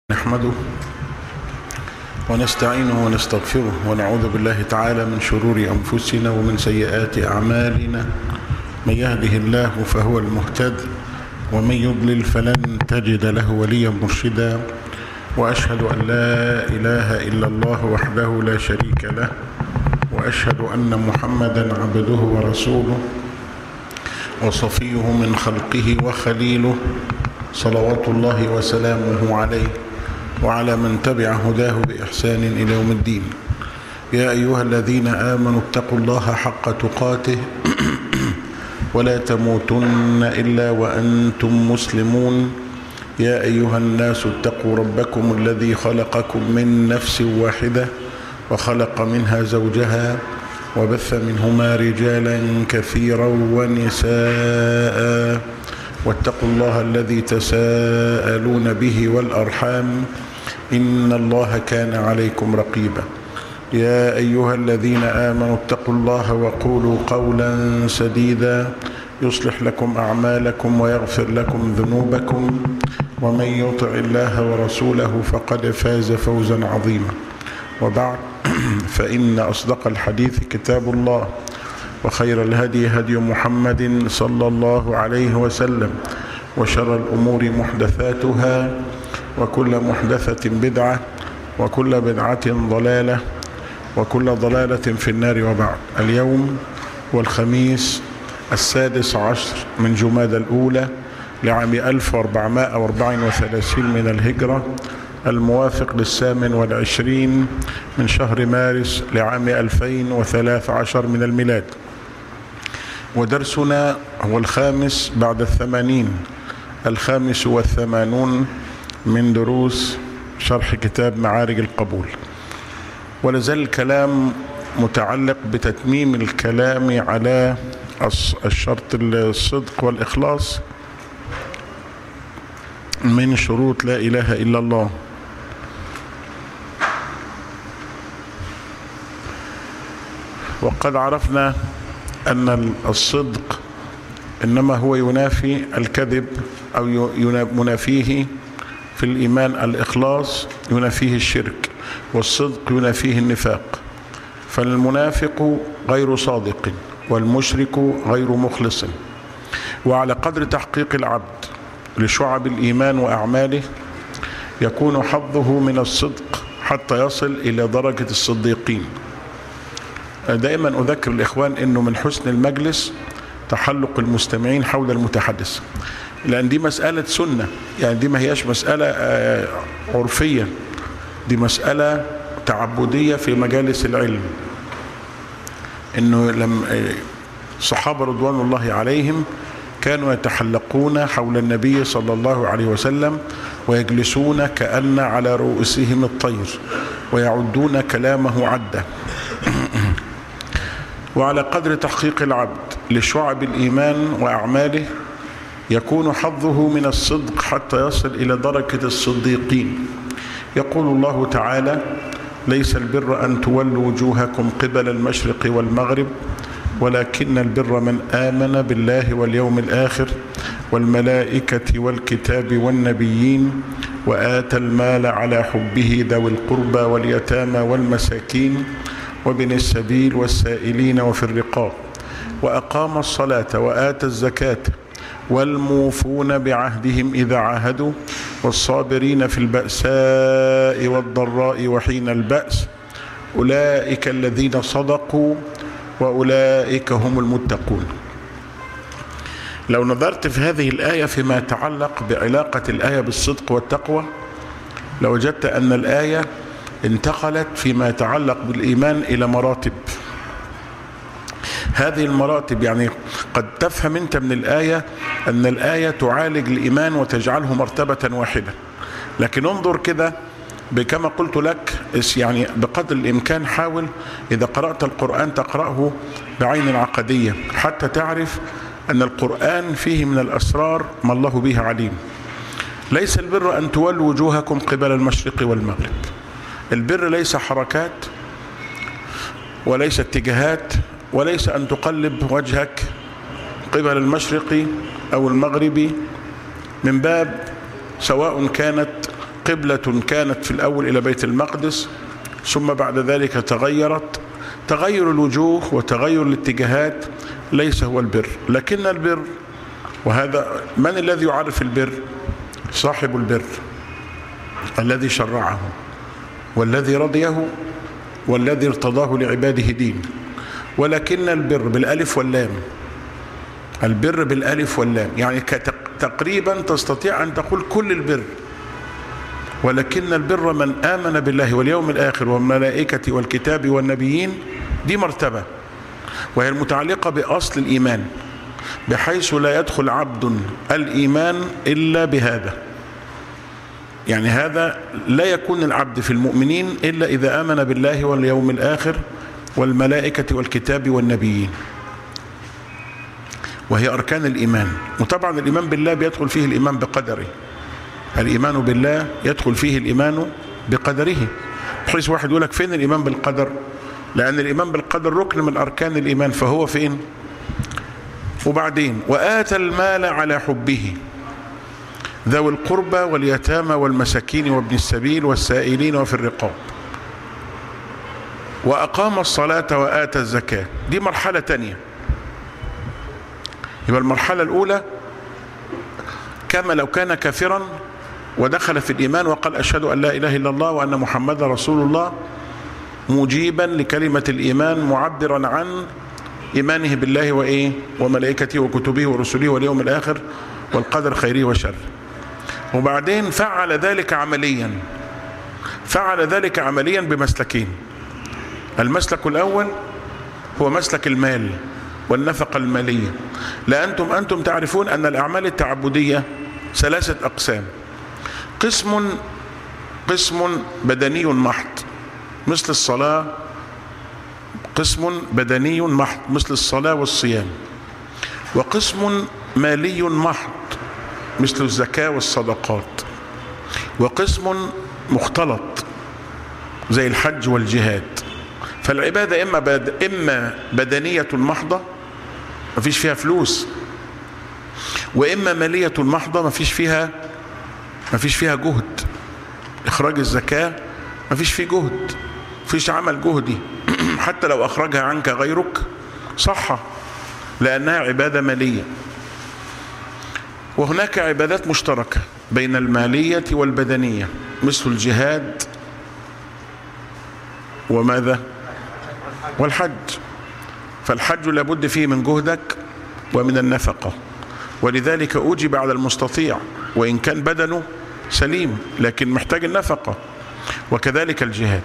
نحمده ونستعينه ونستغفره ونعوذ بالله تعالى من شرور أنفسنا ومن سيئات أعمالنا من يهده الله فهو المهتد ومن يضلل فلن تجد له وليا مرشدا وأشهد أن لا إله إلا الله وحده لا شريك له وأشهد أن محمدا عبده ورسوله وصفيه من خلقه وخليله صلوات الله وسلامه عليه وعلى من تبع هداه بإحسان إلى يوم الدين يا أيها الذين آمنوا اتقوا الله حق تقاته ولا تموتن إلا وأنتم مسلمون يا أيها الناس اتقوا ربكم الذي خلقكم من نفس واحدة وخلق منها زوجها وبث منهما رجالا كثيرا ونساء واتقوا الله الذي تساءلون به والأرحام إن الله كان عليكم رقيبا يا أيها الذين آمنوا اتقوا الله وقولوا قولا سديدا يصلح لكم أعمالكم ويغفر لكم ذنوبكم ومن يطع الله ورسوله فقد فاز فوزا عظيما وبعد فإن أصدق الحديث كتاب الله وخير الهدي هدي محمد صلى الله عليه وسلم وشر الأمور محدثاتها وكل محدثة بدعة وكل بدعة ضلالة وكل ضلالة في النار وبعد اليوم والخميس السادس عشر من جماد الأولى لعام 1434 من الهجرة الموافق للثامن والعشرين من شهر مارس لعام 2013 من الميلاد ودرسنا هو الخامس بعد الثمانين الخامس والثمانون من دروس شرح كتاب معارج القبول ولازال الكلام متعلق بتتميم الكلام على الشرط الصدق والإخلاص من شروط لا إله إلا الله وقد عرفنا أن الصدق إنما هو ينافي الكذب أو منافيه في الإيمان الإخلاص ينافيه الشرك والصدق ينافيه النفاق فالمنافق غير صادق والمشرك غير مخلص وعلى قدر تحقيق العبد لشعب الإيمان وأعماله يكون حظه من الصدق حتى يصل إلى درجة الصديقين دائما أذكر الإخوان أنه من حسن المجلس تحلق المستمعين حول المتحدث لأن دي مسألة سنة يعني دي ما هياش مسألة عرفية دي مسألة تعبدية في مجالس العلم أنه لم الصحابة رضوان الله عليهم كانوا يتحلقون حول النبي صلى الله عليه وسلم ويجلسون كأن على رؤوسهم الطير ويعدون كلامه عدة وعلى قدر تحقيق العبد لشعب الإيمان وأعماله يكون حظه من الصدق حتى يصل إلى درجة الصديقين يقول الله تعالى ليس البر أن تولوا وجوهكم قبل المشرق والمغرب ولكن البر من آمن بالله واليوم الآخر والملائكة والكتاب والنبيين وآتى المال على حبه ذوي القربى واليتامى والمساكين وبن السبيل والسائلين وفي الرقاب وأقام الصلاة وآتى الزكاة والموفون بعهدهم إذا عاهدوا والصابرين في البأساء والضراء وحين البأس أولئك الذين صدقوا وأولئك هم المتقون لو نظرت في هذه الآية فيما يتعلق بعلاقة الآية بالصدق والتقوى لوجدت أن الآية انتقلت فيما يتعلق بالإيمان إلى مراتب هذه المراتب يعني قد تفهم أنت من الآية أن الآية تعالج الإيمان وتجعله مرتبة واحدة لكن انظر كده بكما قلت لك يعني بقدر الإمكان حاول إذا قرأت القرآن تقرأه بعين عقدية حتى تعرف أن القرآن فيه من الأسرار ما الله به عليم ليس البر أن تولوا وجوهكم قبل المشرق والمغرب البر ليس حركات وليس اتجاهات وليس أن تقلب وجهك قبل المشرق أو المغرب من باب سواء كانت قبلة كانت في الأول إلى بيت المقدس ثم بعد ذلك تغيرت تغير الوجوه وتغير الاتجاهات ليس هو البر لكن البر وهذا من الذي يعرف البر صاحب البر الذي شرعه والذي رضيه والذي ارتضاه لعباده دين ولكن البر بالالف واللام البر بالالف واللام يعني تقريبا تستطيع ان تقول كل البر ولكن البر من امن بالله واليوم الاخر والملائكه والكتاب والنبيين دي مرتبه وهي المتعلقه باصل الايمان بحيث لا يدخل عبد الايمان الا بهذا يعني هذا لا يكون العبد في المؤمنين الا اذا امن بالله واليوم الاخر والملائكه والكتاب والنبيين وهي اركان الايمان وطبعا الايمان بالله بيدخل فيه الايمان بقدره الايمان بالله يدخل فيه الايمان بقدره بحيث واحد يقول لك فين الايمان بالقدر لان الايمان بالقدر ركن من اركان الايمان فهو فين وبعدين واتى المال على حبه ذوي القربى واليتامى والمساكين وابن السبيل والسائلين وفي الرقاب وأقام الصلاة وآتى الزكاة دي مرحلة تانية يبقى المرحلة الأولى كما لو كان كافرا ودخل في الإيمان وقال أشهد أن لا إله إلا الله وأن محمد رسول الله مجيبا لكلمة الإيمان معبرا عن إيمانه بالله وإيه وملائكته وكتبه ورسله واليوم الآخر والقدر خيره وشره وبعدين فعل ذلك عمليا فعل ذلك عمليا بمسلكين المسلك الأول هو مسلك المال والنفقة المالية لأنتم أنتم تعرفون أن الأعمال التعبدية ثلاثة أقسام قسم قسم بدني محض مثل الصلاة قسم بدني محض مثل الصلاة والصيام وقسم مالي محض مثل الزكاة والصدقات وقسم مختلط زي الحج والجهاد فالعبادة إما بد إما بدنية محضة ما فيش فيها فلوس وإما مالية محضة ما فيش فيها ما فيش فيها جهد إخراج الزكاة ما فيش فيه جهد فيش عمل جهدي حتى لو أخرجها عنك غيرك صح لأنها عبادة مالية وهناك عبادات مشتركة بين المالية والبدنية مثل الجهاد وماذا والحج فالحج لابد فيه من جهدك ومن النفقة ولذلك أوجب على المستطيع وإن كان بدنه سليم لكن محتاج النفقة وكذلك الجهاد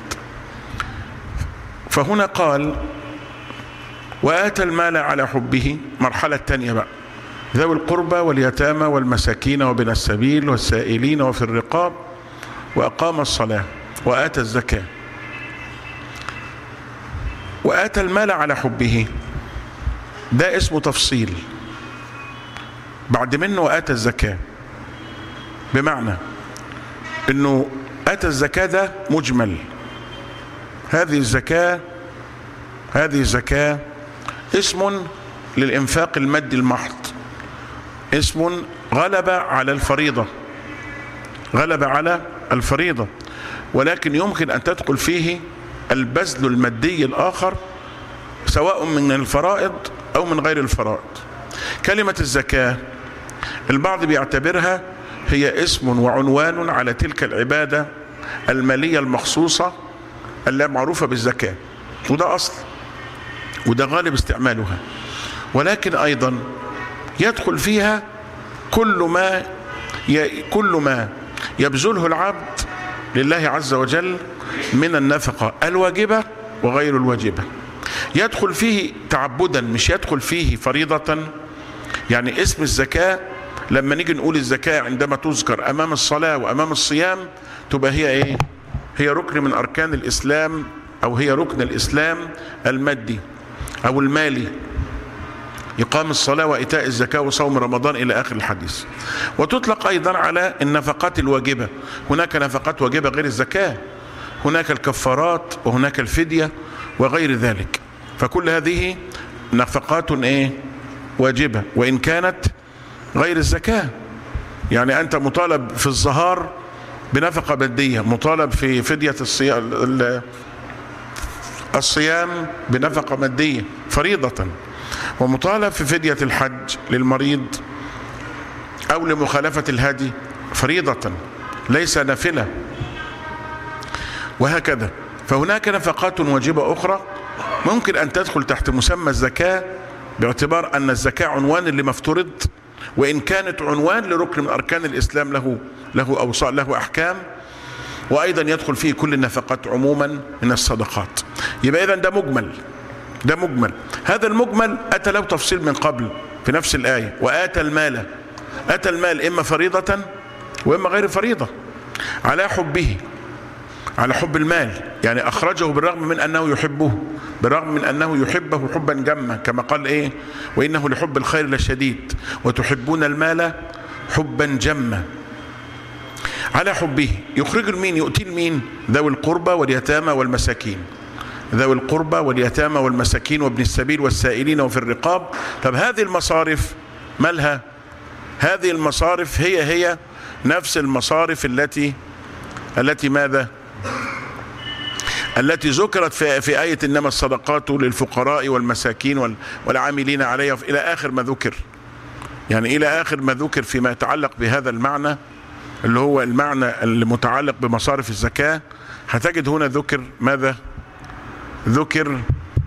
فهنا قال وآتى المال على حبه مرحلة تانية بقى ذوي القربى واليتامى والمساكين وبن السبيل والسائلين وفي الرقاب وأقام الصلاة وآتى الزكاة وآتى المال على حبه ده اسمه تفصيل بعد منه وآتى الزكاة بمعنى انه آتى الزكاة ده مجمل هذه الزكاة هذه الزكاة اسم للإنفاق المادي المحض اسم غلب على الفريضة غلب على الفريضة ولكن يمكن أن تدخل فيه البذل المادي الآخر سواء من الفرائض أو من غير الفرائض كلمة الزكاة البعض بيعتبرها هي اسم وعنوان على تلك العبادة المالية المخصوصة اللي معروفة بالزكاة وده أصل وده غالب استعمالها ولكن أيضا يدخل فيها كل ما كل ما يبذله العبد لله عز وجل من النفقة الواجبة وغير الواجبة يدخل فيه تعبدا مش يدخل فيه فريضة يعني اسم الزكاة لما نيجي نقول الزكاة عندما تذكر أمام الصلاة وأمام الصيام تبقى هي إيه هي ركن من أركان الإسلام أو هي ركن الإسلام المادي أو المالي إقام الصلاة وإيتاء الزكاة وصوم رمضان إلى آخر الحديث وتطلق أيضا على النفقات الواجبة هناك نفقات واجبة غير الزكاة هناك الكفارات وهناك الفدية وغير ذلك فكل هذه نفقات ايه واجبة وإن كانت غير الزكاة يعني أنت مطالب في الظهار بنفقة مادية مطالب في فدية الصيام الصيام بنفقة مادية فريضة ومطالب في فدية الحج للمريض أو لمخالفة الهدي فريضة ليس نافلة وهكذا فهناك نفقات واجبة أخرى ممكن أن تدخل تحت مسمى الزكاة باعتبار أن الزكاة عنوان لما افترض وإن كانت عنوان لركن من أركان الإسلام له له أوصال له أحكام وأيضا يدخل فيه كل النفقات عموما من الصدقات يبقى إذا ده مجمل ده مجمل هذا المجمل أتى له تفصيل من قبل في نفس الآية وآتى المال أتى المال إما فريضة وإما غير فريضة على حبه على حب المال يعني أخرجه بالرغم من أنه يحبه بالرغم من أنه يحبه حبا جما كما قال إيه وإنه لحب الخير لشديد وتحبون المال حبا جما على حبه يخرج المين يؤتي المين ذوي القربى واليتامى والمساكين ذوي القربى واليتامى والمساكين وابن السبيل والسائلين وفي الرقاب طب هذه المصارف مالها هذه المصارف هي هي نفس المصارف التي التي ماذا التي ذكرت في, في آية إنما الصدقات للفقراء والمساكين والعاملين عليها إلى آخر ما ذكر يعني إلى آخر ما ذكر فيما يتعلق بهذا المعنى اللي هو المعنى المتعلق بمصارف الزكاة هتجد هنا ذكر ماذا ذكر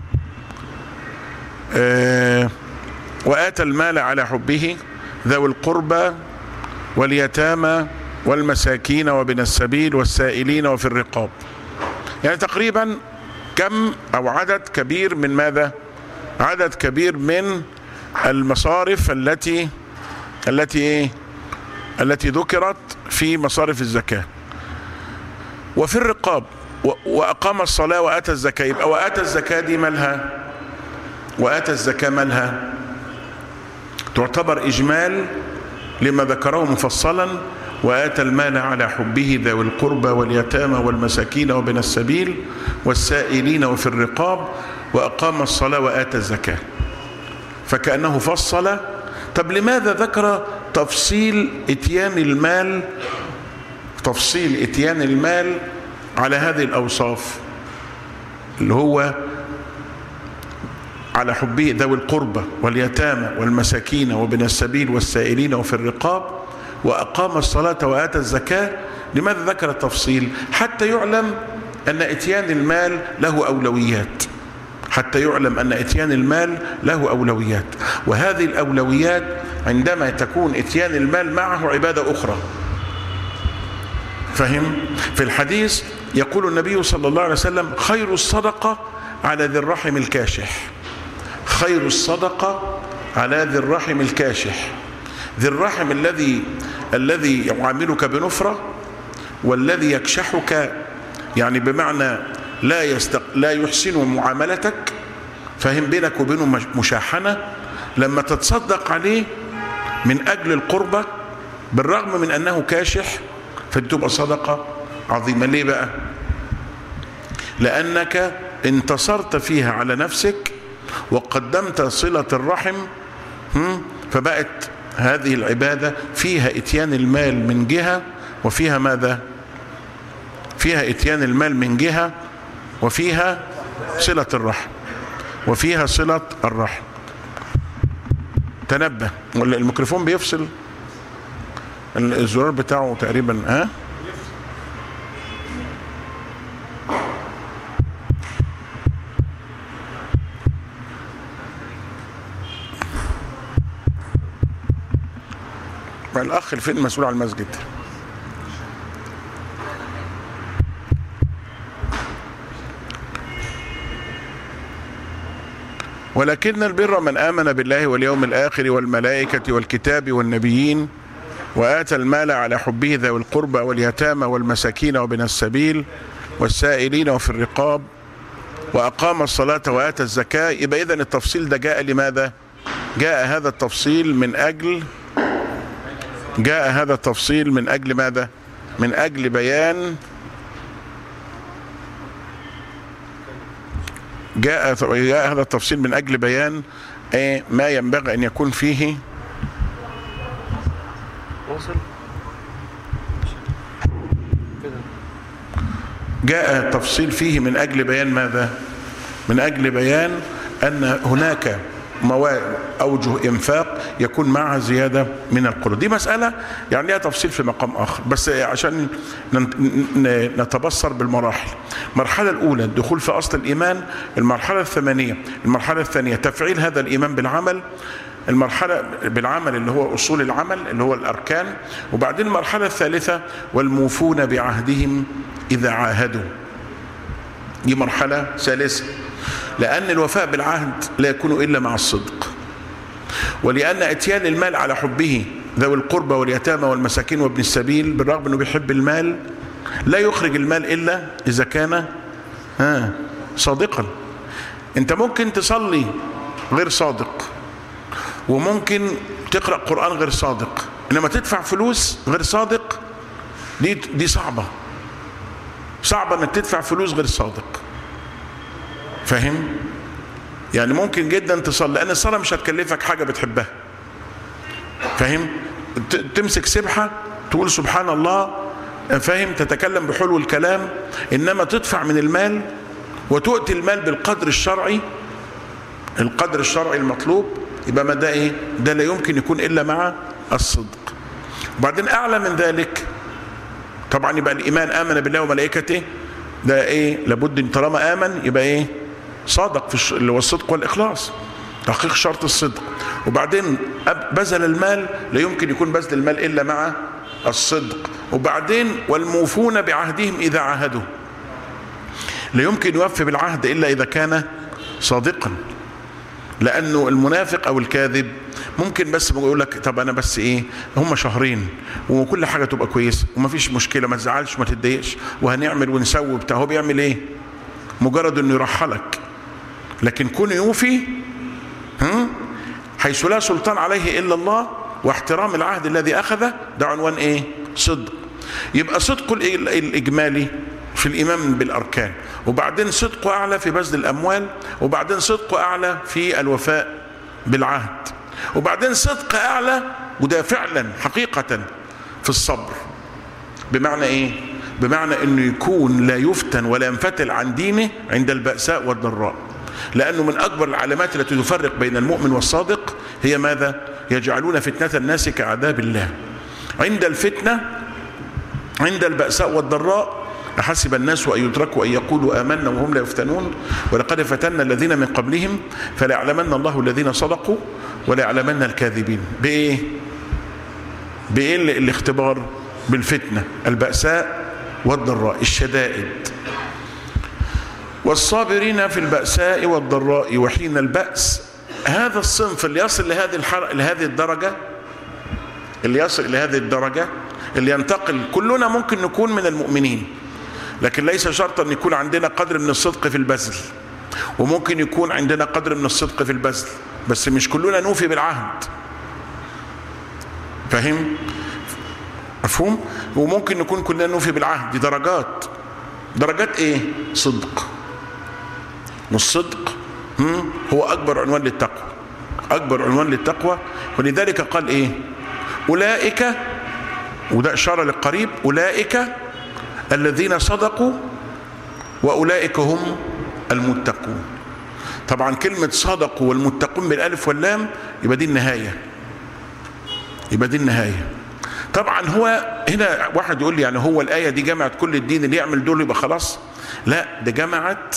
آه وآتى المال على حبه ذوي القربى واليتامى والمساكين وبن السبيل والسائلين وفي الرقاب يعني تقريبا كم او عدد كبير من ماذا عدد كبير من المصارف التي التي ايه التي ذكرت في مصارف الزكاة وفي الرقاب وأقام الصلاة وآتى الزكاة يبقى وآتى الزكاة دي مالها وآتى الزكاة مالها تعتبر إجمال لما ذكره مفصلا وآتى المال على حبه ذوي القربى واليتامى والمساكين وبن السبيل والسائلين وفي الرقاب وأقام الصلاة وآتى الزكاة فكأنه فصل طب لماذا ذكر تفصيل اتيان المال تفصيل اتيان المال على هذه الأوصاف اللي هو على حبه ذوي القربى واليتامى والمساكين وبن السبيل والسائلين وفي الرقاب وأقام الصلاة وآتى الزكاة لماذا ذكر التفصيل حتى يعلم أن إتيان المال له أولويات حتى يعلم أن إتيان المال له أولويات وهذه الأولويات عندما تكون إتيان المال معه عبادة أخرى فهم في الحديث يقول النبي صلى الله عليه وسلم خير الصدقة على ذي الرحم الكاشح خير الصدقة على ذي الرحم الكاشح ذي الرحم الذي الذي يعاملك بنفرة والذي يكشحك يعني بمعنى لا يستق... لا يحسن معاملتك فهم بينك وبينه مشاحنة لما تتصدق عليه من أجل القربة بالرغم من أنه كاشح فتبقى صدقة عظيمة ليه بقى لأنك انتصرت فيها على نفسك وقدمت صلة الرحم فبقت هذه العبادة فيها اتيان المال من جهة وفيها ماذا فيها اتيان المال من جهة وفيها صلة الرحم وفيها صلة الرحم تنبه الميكروفون بيفصل الزرار بتاعه تقريبا ها الاخ الفين مسؤول على المسجد ولكن البر من آمن بالله واليوم الآخر والملائكة والكتاب والنبيين وآتى المال على حبه ذوي القربى واليتامى والمساكين وبن السبيل والسائلين وفي الرقاب وأقام الصلاة وآتى الزكاة يبقى إذن التفصيل ده جاء لماذا؟ جاء هذا التفصيل من أجل جاء هذا التفصيل من أجل ماذا؟ من أجل بيان جاء جاء هذا التفصيل من اجل بيان ما ينبغي ان يكون فيه وصل جاء تفصيل فيه من أجل بيان ماذا من أجل بيان أن هناك أوجه إنفاق يكون معها زيادة من القروض دي مسألة يعني لها تفصيل في مقام آخر بس عشان نتبصر بالمراحل المرحلة الأولى الدخول في أصل الإيمان المرحلة الثمانية المرحلة الثانية تفعيل هذا الإيمان بالعمل المرحلة بالعمل اللي هو أصول العمل اللي هو الأركان وبعدين المرحلة الثالثة والموفون بعهدهم إذا عاهدوا دي مرحلة ثالثة لأن الوفاء بالعهد لا يكون إلا مع الصدق ولأن اتيان المال على حبه ذوي القربى واليتامى والمساكين وابن السبيل بالرغم أنه بيحب المال لا يخرج المال إلا إذا كان ها صادقا أنت ممكن تصلي غير صادق وممكن تقرأ قرآن غير صادق إنما تدفع فلوس غير صادق دي دي صعبة صعبة انك تدفع فلوس غير صادق فاهم يعني ممكن جدا تصلي لان الصلاة مش هتكلفك حاجة بتحبها فاهم تمسك سبحة تقول سبحان الله فاهم تتكلم بحلو الكلام انما تدفع من المال وتؤتي المال بالقدر الشرعي القدر الشرعي المطلوب يبقى ما ده ايه ده لا يمكن يكون الا مع الصدق وبعدين اعلى من ذلك طبعا يبقى الايمان امن بالله وملائكته ده ايه لابد ان طالما امن يبقى ايه صادق في اللي هو الصدق والاخلاص تحقيق شرط الصدق وبعدين بذل المال لا يمكن يكون بذل المال الا مع الصدق وبعدين والموفون بعهدهم اذا عاهدوا لا يمكن يوفي بالعهد الا اذا كان صادقا لانه المنافق او الكاذب ممكن بس يقول لك طب انا بس ايه هم شهرين وكل حاجه تبقى كويسه ومفيش مشكله ما تزعلش وما تتضايقش وهنعمل ونسوي بتاع هو بيعمل ايه مجرد انه يرحلك لكن كون يوفي ها حيث لا سلطان عليه الا الله واحترام العهد الذي اخذه ده عنوان ايه صدق يبقى صدقه الاجمالي في الايمان بالاركان وبعدين صدقه اعلى في بذل الاموال وبعدين صدقه اعلى في الوفاء بالعهد وبعدين صدق اعلى وده فعلا حقيقه في الصبر بمعنى ايه بمعنى انه يكون لا يفتن ولا ينفتل عن دينه عند البأساء والضراء لانه من اكبر العلامات التي تفرق بين المؤمن والصادق هي ماذا يجعلون فتنة الناس كعذاب الله عند الفتنة عند البأساء والضراء أحسب الناس أن يتركوا أن يقولوا آمنا وهم لا يفتنون ولقد فتنا الذين من قبلهم فليعلمن الله الذين صدقوا وليعلمن الكاذبين بإيه؟ بإيه الاختبار؟ بالفتنة البأساء والضراء الشدائد والصابرين في البأساء والضراء وحين البأس هذا الصنف اللي يصل لهذه الحر... لهذه الدرجة اللي يصل إلى هذه الدرجة اللي ينتقل كلنا ممكن نكون من المؤمنين لكن ليس شرطا ان يكون عندنا قدر من الصدق في البذل وممكن يكون عندنا قدر من الصدق في البذل بس مش كلنا نوفي بالعهد فاهم مفهوم وممكن نكون كلنا نوفي بالعهد دي درجات درجات ايه صدق والصدق هو اكبر عنوان للتقوى اكبر عنوان للتقوى ولذلك قال ايه اولئك وده اشاره للقريب اولئك الذين صدقوا واولئك هم المتقون طبعا كلمة صدقوا والمتقون بالالف واللام يبقى دي النهاية يبقى دي النهاية طبعا هو هنا واحد يقول لي يعني هو الآية دي جمعت كل الدين اللي يعمل دول يبقى خلاص لا ده جمعت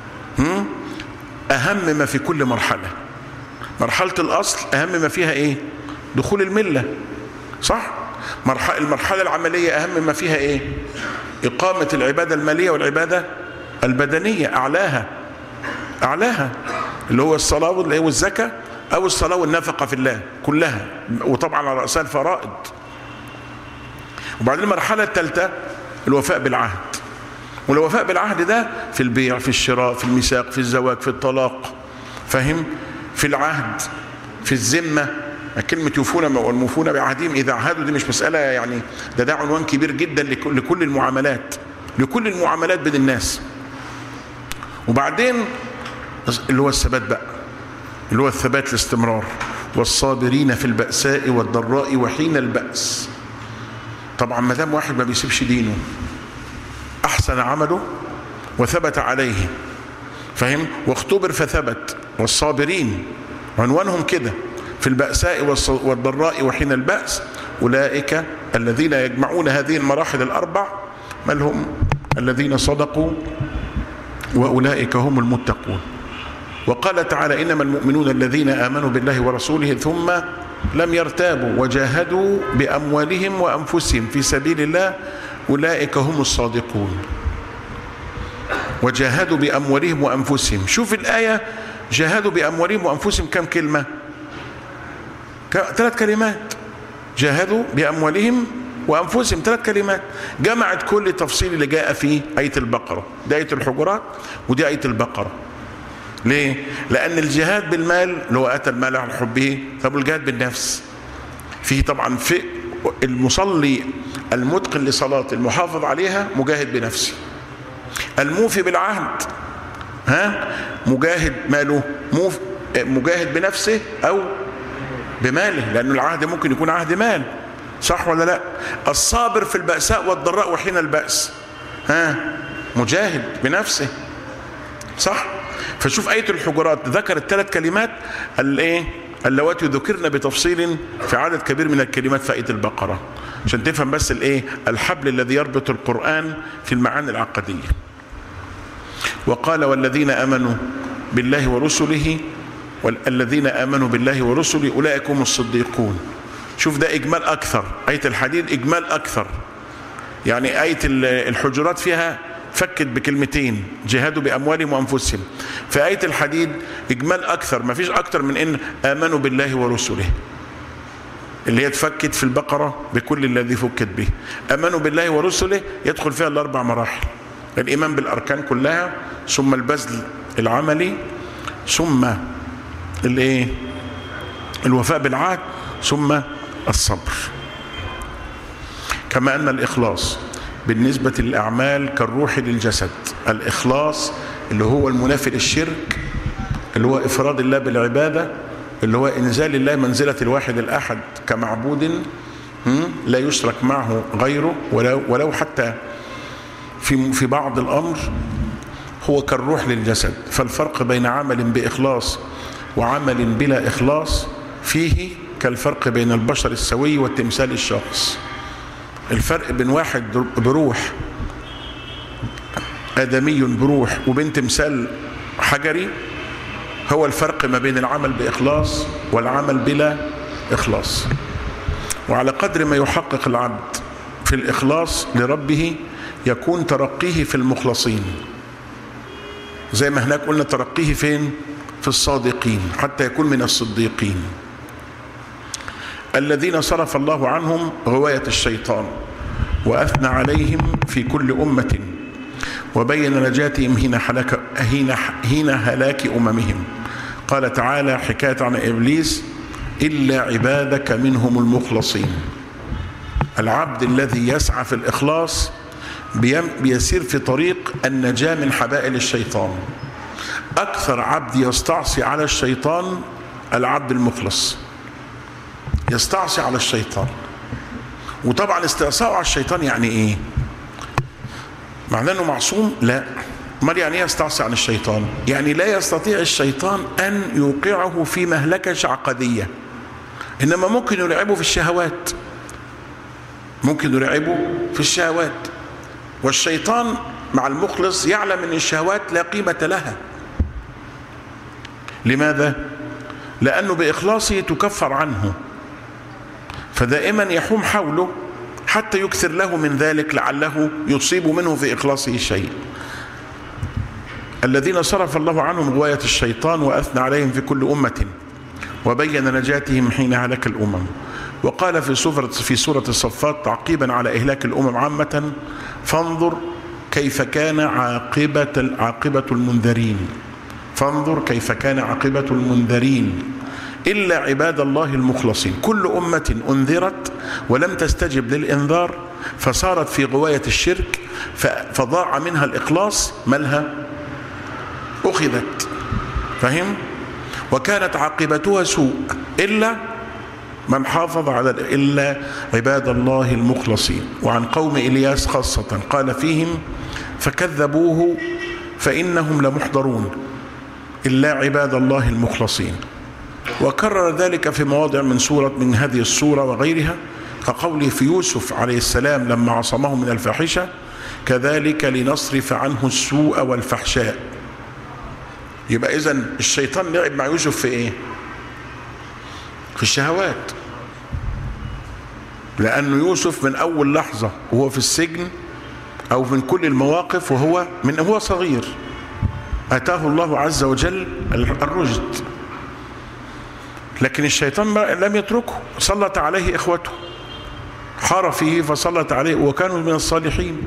أهم ما في كل مرحلة مرحلة الأصل أهم ما فيها إيه دخول الملة صح مرحلة المرحلة العملية أهم ما فيها إيه إقامة العبادة المالية والعبادة البدنية أعلاها أعلاها اللي هو الصلاة والزكاة أو الصلاة والنفقة في الله كلها وطبعا على رأسها الفرائض وبعدين المرحلة الثالثة الوفاء بالعهد والوفاء بالعهد ده في البيع في الشراء في الميثاق في الزواج في الطلاق فاهم في العهد في الذمة كلمة يوفون والموفون بعهدهم إذا عهدوا دي مش مسألة يعني ده ده عنوان كبير جدا لكل المعاملات لكل المعاملات بين الناس وبعدين اللي هو الثبات بقى اللي هو الثبات الاستمرار والصابرين في البأساء والضراء وحين البأس طبعا ما دام واحد ما بيسيبش دينه احسن فأحسن عمله وثبت عليه فهم واختبر فثبت والصابرين عنوانهم كده في البأساء والضراء وحين البأس أولئك الذين يجمعون هذه المراحل الأربع بل هم الذين صدقوا وأولئك هم المتقون وقال تعالى إنما المؤمنون الذين آمنوا بالله ورسوله ثم لم يرتابوا وجاهدوا بأموالهم وأنفسهم في سبيل الله أولئك هم الصادقون وجاهدوا بأموالهم وأنفسهم شوف الآية جاهدوا بأموالهم وأنفسهم كم كلمة ثلاث كلمات جاهدوا بأموالهم وأنفسهم ثلاث كلمات جمعت كل التفصيل اللي جاء في آية البقرة دي آية الحجرات ودي آية البقرة ليه؟ لأن الجهاد بالمال اللي هو أتى المال على حبه طب الجهاد بالنفس فيه طبعا في المصلي المتقن لصلاة المحافظ عليها مجاهد بنفسه الموفي بالعهد ها مجاهد ماله موف مجاهد بنفسه أو بماله لأن العهد ممكن يكون عهد مال صح ولا لا الصابر في البأساء والضراء وحين البأس ها مجاهد بنفسه صح فشوف آية الحجرات ذكرت ثلاث كلمات الايه اللواتي ذكرن بتفصيل في عدد كبير من الكلمات في آية البقرة عشان تفهم بس الايه الحبل الذي يربط القرآن في المعاني العقدية وقال والذين آمنوا بالله ورسله والذين آمنوا بالله ورسله أولئك هم الصديقون شوف ده إجمال أكثر آية الحديد إجمال أكثر يعني آية الحجرات فيها فكت بكلمتين جهادوا بأموالهم وأنفسهم في آية الحديد إجمال أكثر ما فيش أكثر من إن آمنوا بالله ورسله اللي هي اتفكت في البقرة بكل الذي فكت به آمنوا بالله ورسله يدخل فيها الأربع مراحل الإيمان بالأركان كلها ثم البذل العملي ثم الايه الوفاء بالعهد ثم الصبر كما أن الإخلاص بالنسبة للأعمال كالروح للجسد الإخلاص اللي هو المنافي للشرك اللي هو إفراد الله بالعبادة اللي هو إنزال الله منزلة الواحد الأحد كمعبود لا يشرك معه غيره ولو, ولو حتى في في بعض الأمر هو كالروح للجسد فالفرق بين عمل بإخلاص وعمل بلا إخلاص فيه كالفرق بين البشر السوي والتمثال الشخص الفرق بين واحد بروح آدمي بروح وبين تمثال حجري هو الفرق ما بين العمل بإخلاص والعمل بلا إخلاص وعلى قدر ما يحقق العبد في الإخلاص لربه يكون ترقيه في المخلصين زي ما هناك قلنا ترقيه فين في الصادقين حتى يكون من الصديقين الذين صرف الله عنهم غواية الشيطان وأثنى عليهم في كل أمة وبين نجاتهم حين هلاك حين حين هلاك أممهم قال تعالى حكاية عن إبليس إلا عبادك منهم المخلصين العبد الذي يسعى في الإخلاص بيسير في طريق النجاة من حبائل الشيطان أكثر عبد يستعصي على الشيطان العبد المخلص يستعصي على الشيطان وطبعا استعصاءه على الشيطان يعني ايه معناه انه معصوم لا امال يعني ايه يستعصي عن الشيطان يعني لا يستطيع الشيطان ان يوقعه في مهلكه عقديه انما ممكن يلعبه في الشهوات ممكن يلعبه في الشهوات والشيطان مع المخلص يعلم ان الشهوات لا قيمه لها لماذا لانه باخلاصه تكفر عنه فدائما يحوم حوله حتى يكثر له من ذلك لعله يصيب منه في إخلاصه شيء الذين صرف الله عنهم غواية الشيطان وأثنى عليهم في كل أمة وبين نجاتهم حين هلك الأمم وقال في سورة في سورة الصفات تعقيبا على إهلاك الأمم عامة فانظر كيف كان عاقبة عاقبة المنذرين فانظر كيف كان عاقبة المنذرين إلا عباد الله المخلصين كل أمة أنذرت ولم تستجب للإنذار فصارت في غواية الشرك فضاع منها الإخلاص ملها أخذت فهم وكانت عاقبتها سوء إلا من حافظ على إلا عباد الله المخلصين وعن قوم إلياس خاصة قال فيهم فكذبوه فإنهم لمحضرون إلا عباد الله المخلصين وكرر ذلك في مواضع من سورة من هذه السورة وغيرها كقوله في يوسف عليه السلام لما عصمه من الفاحشة كذلك لنصرف عنه السوء والفحشاء يبقى إذا الشيطان لعب مع يوسف في إيه؟ في الشهوات لأن يوسف من أول لحظة وهو في السجن أو من كل المواقف وهو من هو صغير أتاه الله عز وجل الرشد لكن الشيطان لم يتركه سلط عليه إخوته حار فيه فسلط عليه وكانوا من الصالحين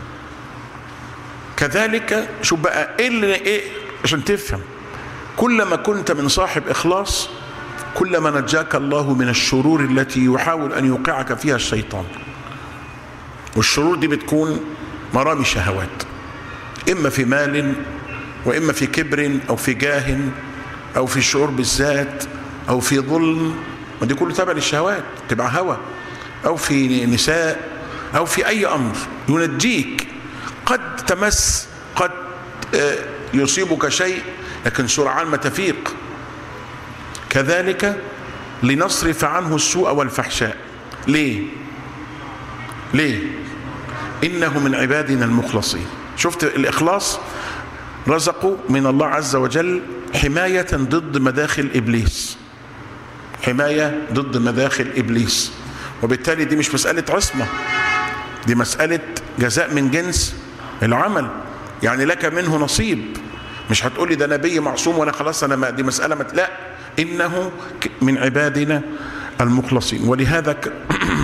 كذلك شو بقى ايه اللي ايه عشان تفهم كلما كنت من صاحب اخلاص كلما نجاك الله من الشرور التي يحاول ان يوقعك فيها الشيطان والشرور دي بتكون مرامي شهوات اما في مال واما في كبر او في جاه او في شعور بالذات او في ظلم ودي كله تابع للشهوات تبع هوى او في نساء او في اي امر ينجيك قد تمس قد يصيبك شيء لكن سرعان ما تفيق كذلك لنصرف عنه السوء والفحشاء ليه ليه انه من عبادنا المخلصين شفت الاخلاص رزقوا من الله عز وجل حمايه ضد مداخل ابليس حمايه ضد مداخل ابليس وبالتالي دي مش مساله عصمه دي مساله جزاء من جنس العمل يعني لك منه نصيب مش هتقولي ده نبي معصوم وانا خلاص انا ما دي مساله مت... لا انه من عبادنا المخلصين ولهذا ك...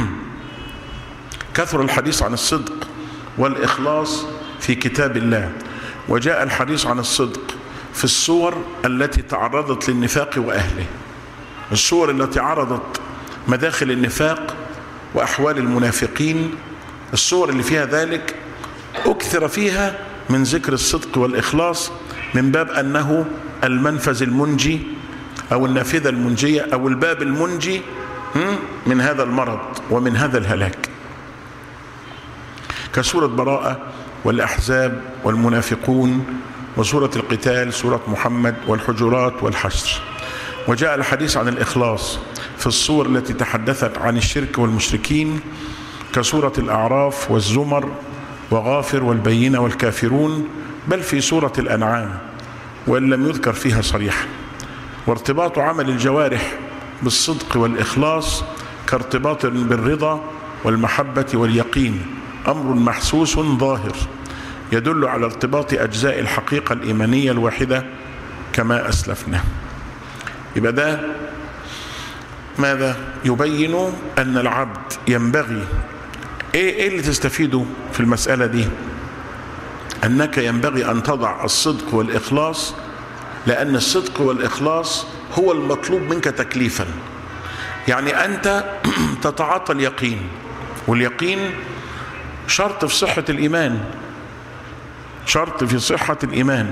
كثر الحديث عن الصدق والاخلاص في كتاب الله وجاء الحديث عن الصدق في الصور التي تعرضت للنفاق واهله الصور التي عرضت مداخل النفاق واحوال المنافقين الصور اللي فيها ذلك اكثر فيها من ذكر الصدق والاخلاص من باب انه المنفذ المنجي او النافذه المنجيه او الباب المنجي من هذا المرض ومن هذا الهلاك كسوره براءه والاحزاب والمنافقون وسوره القتال سوره محمد والحجرات والحشر وجاء الحديث عن الاخلاص في الصور التي تحدثت عن الشرك والمشركين كسوره الاعراف والزمر وغافر والبينة والكافرون بل في سورة الأنعام وإن لم يذكر فيها صريحا وارتباط عمل الجوارح بالصدق والإخلاص كارتباط بالرضا والمحبة واليقين أمر محسوس ظاهر يدل على ارتباط أجزاء الحقيقة الإيمانية الواحدة كما أسلفنا يبقى ده ماذا يبين أن العبد ينبغي ايه ايه اللي تستفيده في المساله دي انك ينبغي ان تضع الصدق والاخلاص لان الصدق والاخلاص هو المطلوب منك تكليفا يعني انت تتعاطى اليقين واليقين شرط في صحه الايمان شرط في صحه الايمان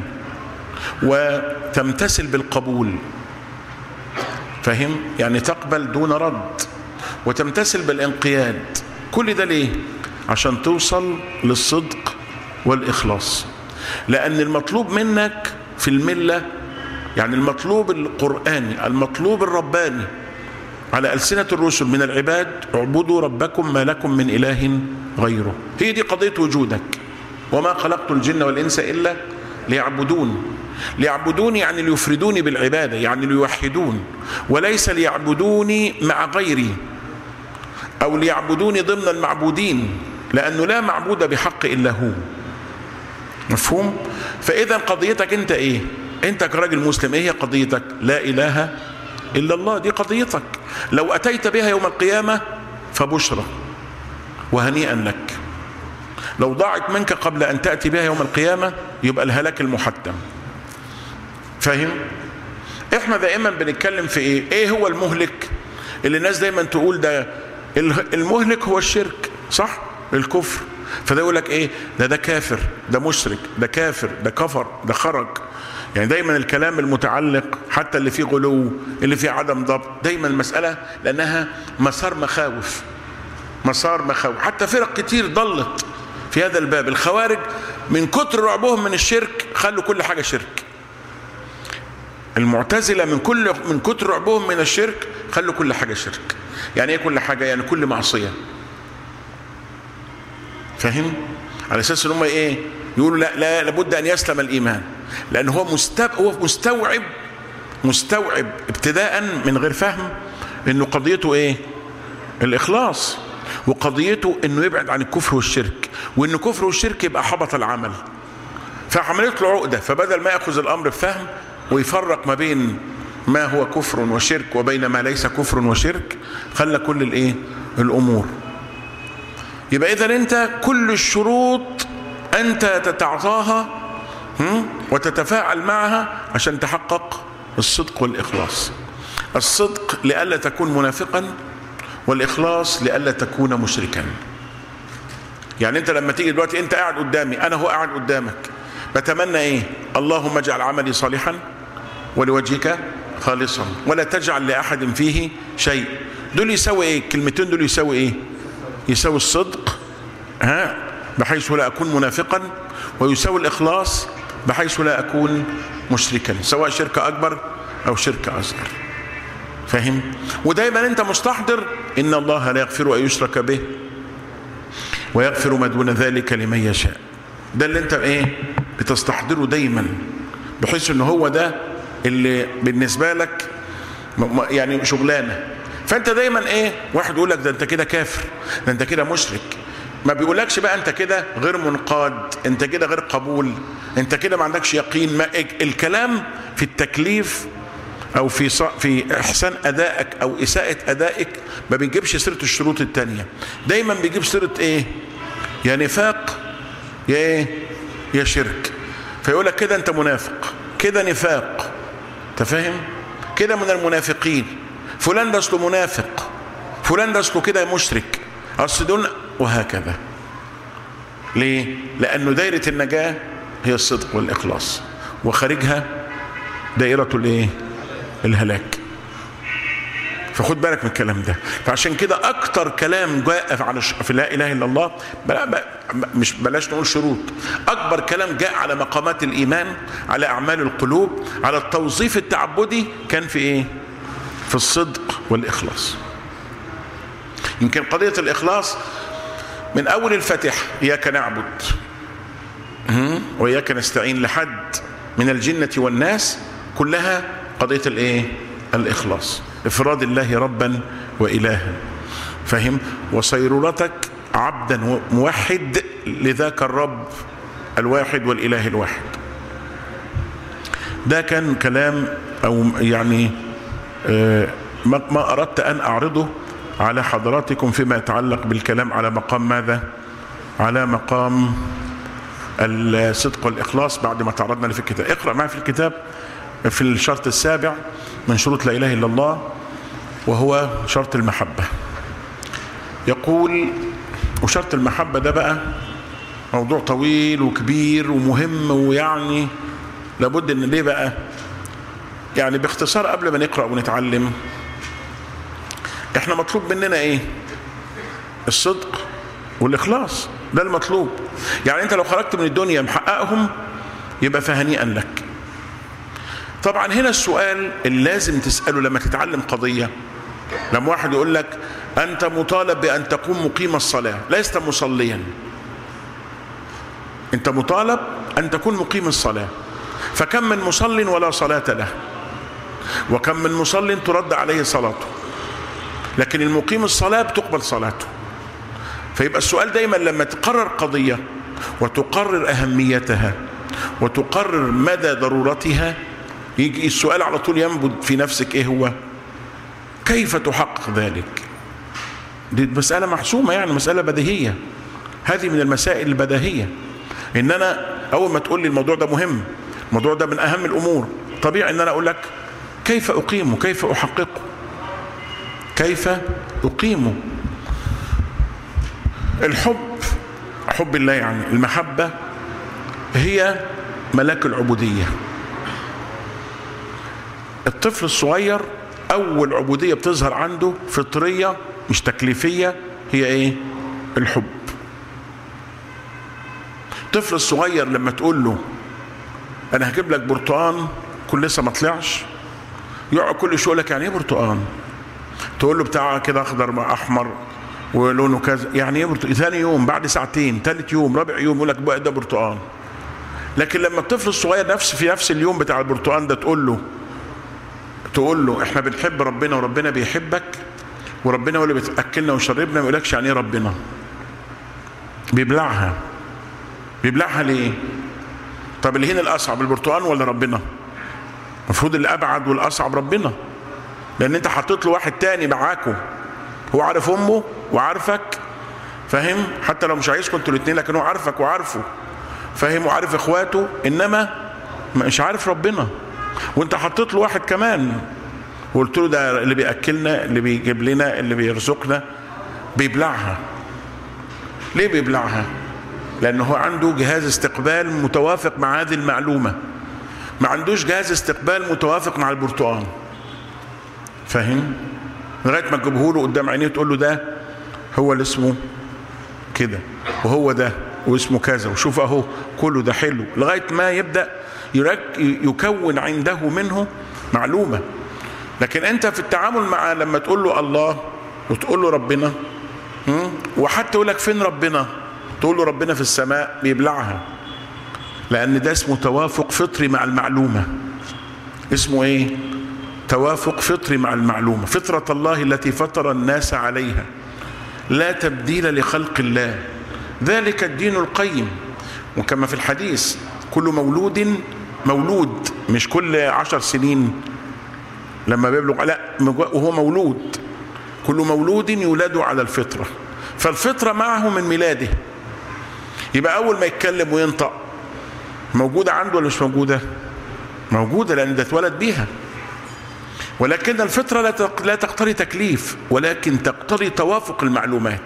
وتمتثل بالقبول فهم يعني تقبل دون رد وتمتثل بالانقياد كل ده ليه عشان توصل للصدق والإخلاص لأن المطلوب منك في الملة يعني المطلوب القرآني المطلوب الرباني على ألسنة الرسل من العباد اعبدوا ربكم ما لكم من إله غيره هي دي قضية وجودك وما خلقت الجن والإنس إلا ليعبدون ليعبدون يعني ليفردوني بالعبادة يعني ليوحدون وليس ليعبدوني مع غيري أو ليعبدوني ضمن المعبودين لأنه لا معبود بحق إلا هو مفهوم؟ فإذا قضيتك أنت إيه؟ أنت كراجل مسلم إيه هي قضيتك؟ لا إله إلا الله دي قضيتك لو أتيت بها يوم القيامة فبشرى وهنيئا لك لو ضاعت منك قبل أن تأتي بها يوم القيامة يبقى الهلاك المحتم فاهم؟ احنا دائما بنتكلم في ايه؟ ايه هو المهلك؟ اللي الناس دايما تقول ده المهلك هو الشرك صح؟ الكفر فده يقول لك ايه؟ ده ده كافر ده مشرك ده كافر ده كفر ده خرج يعني دايما الكلام المتعلق حتى اللي فيه غلو اللي فيه عدم ضبط دايما المسألة لأنها مسار مخاوف مسار مخاوف حتى فرق كتير ضلت في هذا الباب الخوارج من كتر رعبهم من الشرك خلوا كل حاجة شرك المعتزلة من كل من كتر رعبهم من الشرك خلوا كل حاجة شرك يعني ايه كل حاجة يعني كل معصية فاهم على اساس ان هم ايه يقولوا لا لا لابد ان يسلم الايمان لان هو مستب هو مستوعب مستوعب ابتداء من غير فهم انه قضيته ايه الاخلاص وقضيته انه يبعد عن الكفر والشرك وان الكفر والشرك يبقى حبط العمل فعملت له عقده فبدل ما ياخذ الامر بفهم ويفرق ما بين ما هو كفر وشرك وبين ما ليس كفر وشرك خلى كل الايه الامور يبقى اذا انت كل الشروط انت تتعطاها وتتفاعل معها عشان تحقق الصدق والاخلاص الصدق لئلا تكون منافقا والاخلاص لئلا تكون مشركا يعني انت لما تيجي دلوقتي انت قاعد قدامي انا هو قاعد قدامك بتمنى ايه اللهم اجعل عملي صالحا ولوجهك خالصا ولا تجعل لاحد فيه شيء دول يساوي ايه الكلمتين دول يساوي ايه يساوي الصدق ها بحيث لا اكون منافقا ويساوي الاخلاص بحيث لا اكون مشركا سواء شرك اكبر او شرك اصغر فاهم ودايما انت مستحضر ان الله لا يغفر ان يشرك به ويغفر ما دون ذلك لمن يشاء ده اللي انت ايه بتستحضره دايما بحيث ان هو ده اللي بالنسبه لك يعني شغلانه فانت دايما ايه واحد يقول لك ده انت كده كافر ده انت كده مشرك ما بيقولكش بقى انت كده غير منقاد انت كده غير قبول انت كده ما عندكش يقين ما الكلام في التكليف او في في احسان ادائك او اساءه ادائك ما بيجيبش سيره الشروط الثانيه دايما بيجيب سيره ايه يا نفاق يا ايه يا شرك فيقول لك كده انت منافق كده نفاق انت فاهم كده من المنافقين فلان ده اصله منافق فلان ده اصله كده مشرك اصل دول وهكذا ليه لانه دايره النجاه هي الصدق والاخلاص وخارجها دائره الايه الهلاك فخد بالك من الكلام ده فعشان كده اكتر كلام جاء على في لا اله الا الله بلا مش بلاش نقول شروط اكبر كلام جاء على مقامات الايمان على اعمال القلوب على التوظيف التعبدي كان في ايه في الصدق والاخلاص يمكن قضيه الاخلاص من اول الفتح اياك نعبد واياك نستعين لحد من الجنه والناس كلها قضيه الايه الاخلاص افراد الله ربا والها فهم وصيرورتك عبدا موحد لذاك الرب الواحد والاله الواحد ده كان كلام او يعني ما اردت ان اعرضه على حضراتكم فيما يتعلق بالكلام على مقام ماذا على مقام الصدق والاخلاص بعد ما تعرضنا في الكتاب اقرا معي في الكتاب في الشرط السابع من شروط لا اله الا الله وهو شرط المحبه يقول وشرط المحبه ده بقى موضوع طويل وكبير ومهم ويعني لابد ان ليه بقى يعني باختصار قبل ما نقرا ونتعلم احنا مطلوب مننا ايه الصدق والاخلاص ده المطلوب يعني انت لو خرجت من الدنيا محققهم يبقى فهنيئا لك طبعا هنا السؤال اللي لازم تساله لما تتعلم قضيه لما واحد يقول لك انت مطالب بان تقوم مقيم الصلاه لست مصليا انت مطالب ان تكون مقيم الصلاه فكم من مصل ولا صلاه له وكم من مصل ترد عليه صلاته لكن المقيم الصلاه بتقبل صلاته فيبقى السؤال دايما لما تقرر قضيه وتقرر اهميتها وتقرر مدى ضرورتها يجي السؤال على طول ينبض في نفسك ايه هو كيف تحقق ذلك دي مسألة محسومة يعني مسألة بديهية هذه من المسائل البديهية ان انا اول ما تقول لي الموضوع ده مهم الموضوع ده من اهم الامور طبيعي ان انا اقول لك كيف اقيمه كيف احققه كيف اقيمه الحب حب الله يعني المحبة هي ملاك العبودية الطفل الصغير اول عبوديه بتظهر عنده فطريه مش تكليفيه هي ايه الحب الطفل الصغير لما تقول له انا هجيب لك برتقان كل لسه ما طلعش يقعد كل شويه يقول لك يعني ايه برتقان تقول له بتاع كده اخضر مع احمر ولونه كذا يعني ايه برتقان ثاني يوم بعد ساعتين ثالث يوم رابع يوم يقول لك بقى ده برتقان لكن لما الطفل الصغير نفس في نفس اليوم بتاع البرتقان ده تقول له تقول له احنا بنحب ربنا وربنا بيحبك وربنا هو اللي بتاكلنا ويشربنا ما يقولكش يعني ايه ربنا بيبلعها بيبلعها ليه طب اللي هنا الاصعب البرتقال ولا ربنا المفروض اللي ابعد والاصعب ربنا لان انت حطيت له واحد تاني معاكم هو عارف امه وعارفك فاهم حتى لو مش عايزكم انتوا الاثنين لكن هو عارفك وعارفه فاهم وعارف اخواته انما مش عارف ربنا وانت حطيت له واحد كمان وقلت له ده اللي بياكلنا اللي بيجيب لنا اللي بيرزقنا بيبلعها ليه بيبلعها لانه هو عنده جهاز استقبال متوافق مع هذه المعلومه ما عندوش جهاز استقبال متوافق مع البرتقال فاهم لغايه ما تجيبه له قدام عينيه تقول له ده هو اللي اسمه كده وهو ده واسمه كذا وشوف اهو كله ده حلو لغايه ما يبدا يرك يكون عنده منه معلومه لكن انت في التعامل مع لما تقول له الله وتقول له ربنا وحتى يقول لك فين ربنا تقول له ربنا في السماء بيبلعها لان ده اسمه توافق فطري مع المعلومه اسمه ايه توافق فطري مع المعلومه فطره الله التي فطر الناس عليها لا تبديل لخلق الله ذلك الدين القيم وكما في الحديث كل مولود مولود مش كل عشر سنين لما بيبلغ لا وهو مولود كل مولود يولد على الفطرة فالفطرة معه من ميلاده يبقى أول ما يتكلم وينطق موجودة عنده ولا مش موجودة موجودة لأن ده اتولد بيها ولكن الفطرة لا تقتضي تكليف ولكن تقتضي توافق المعلومات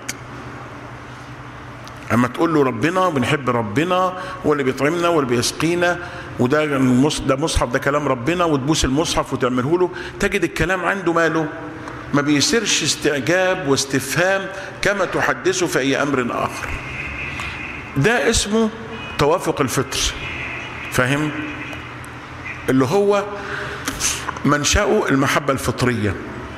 اما تقول له ربنا بنحب ربنا هو اللي بيطعمنا واللي بيسقينا وده ده مصحف ده كلام ربنا وتبوس المصحف وتعمله له تجد الكلام عنده ماله ما بيصيرش استعجاب واستفهام كما تحدثه في اي امر اخر ده اسمه توافق الفطر فاهم اللي هو منشأه المحبة الفطرية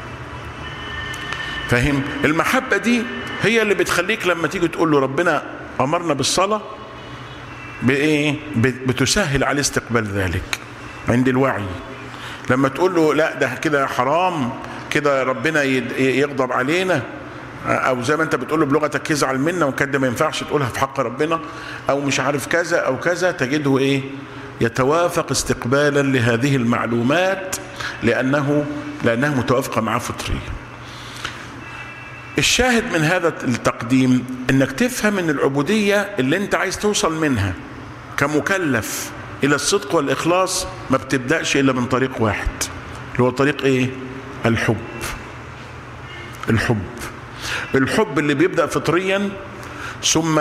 فاهم المحبة دي هي اللي بتخليك لما تيجي تقول له ربنا امرنا بالصلاه بايه بتسهل عليه استقبال ذلك عند الوعي لما تقول له لا ده كده حرام كده ربنا يغضب علينا او زي ما انت بتقول له بلغتك يزعل منا وكده ما ينفعش تقولها في حق ربنا او مش عارف كذا او كذا تجده ايه يتوافق استقبالا لهذه المعلومات لانه لانها متوافقه مع فطريه الشاهد من هذا التقديم انك تفهم ان العبودية اللي انت عايز توصل منها كمكلف الى الصدق والاخلاص ما بتبدأش الا من طريق واحد اللي هو طريق ايه الحب الحب الحب اللي بيبدأ فطريا ثم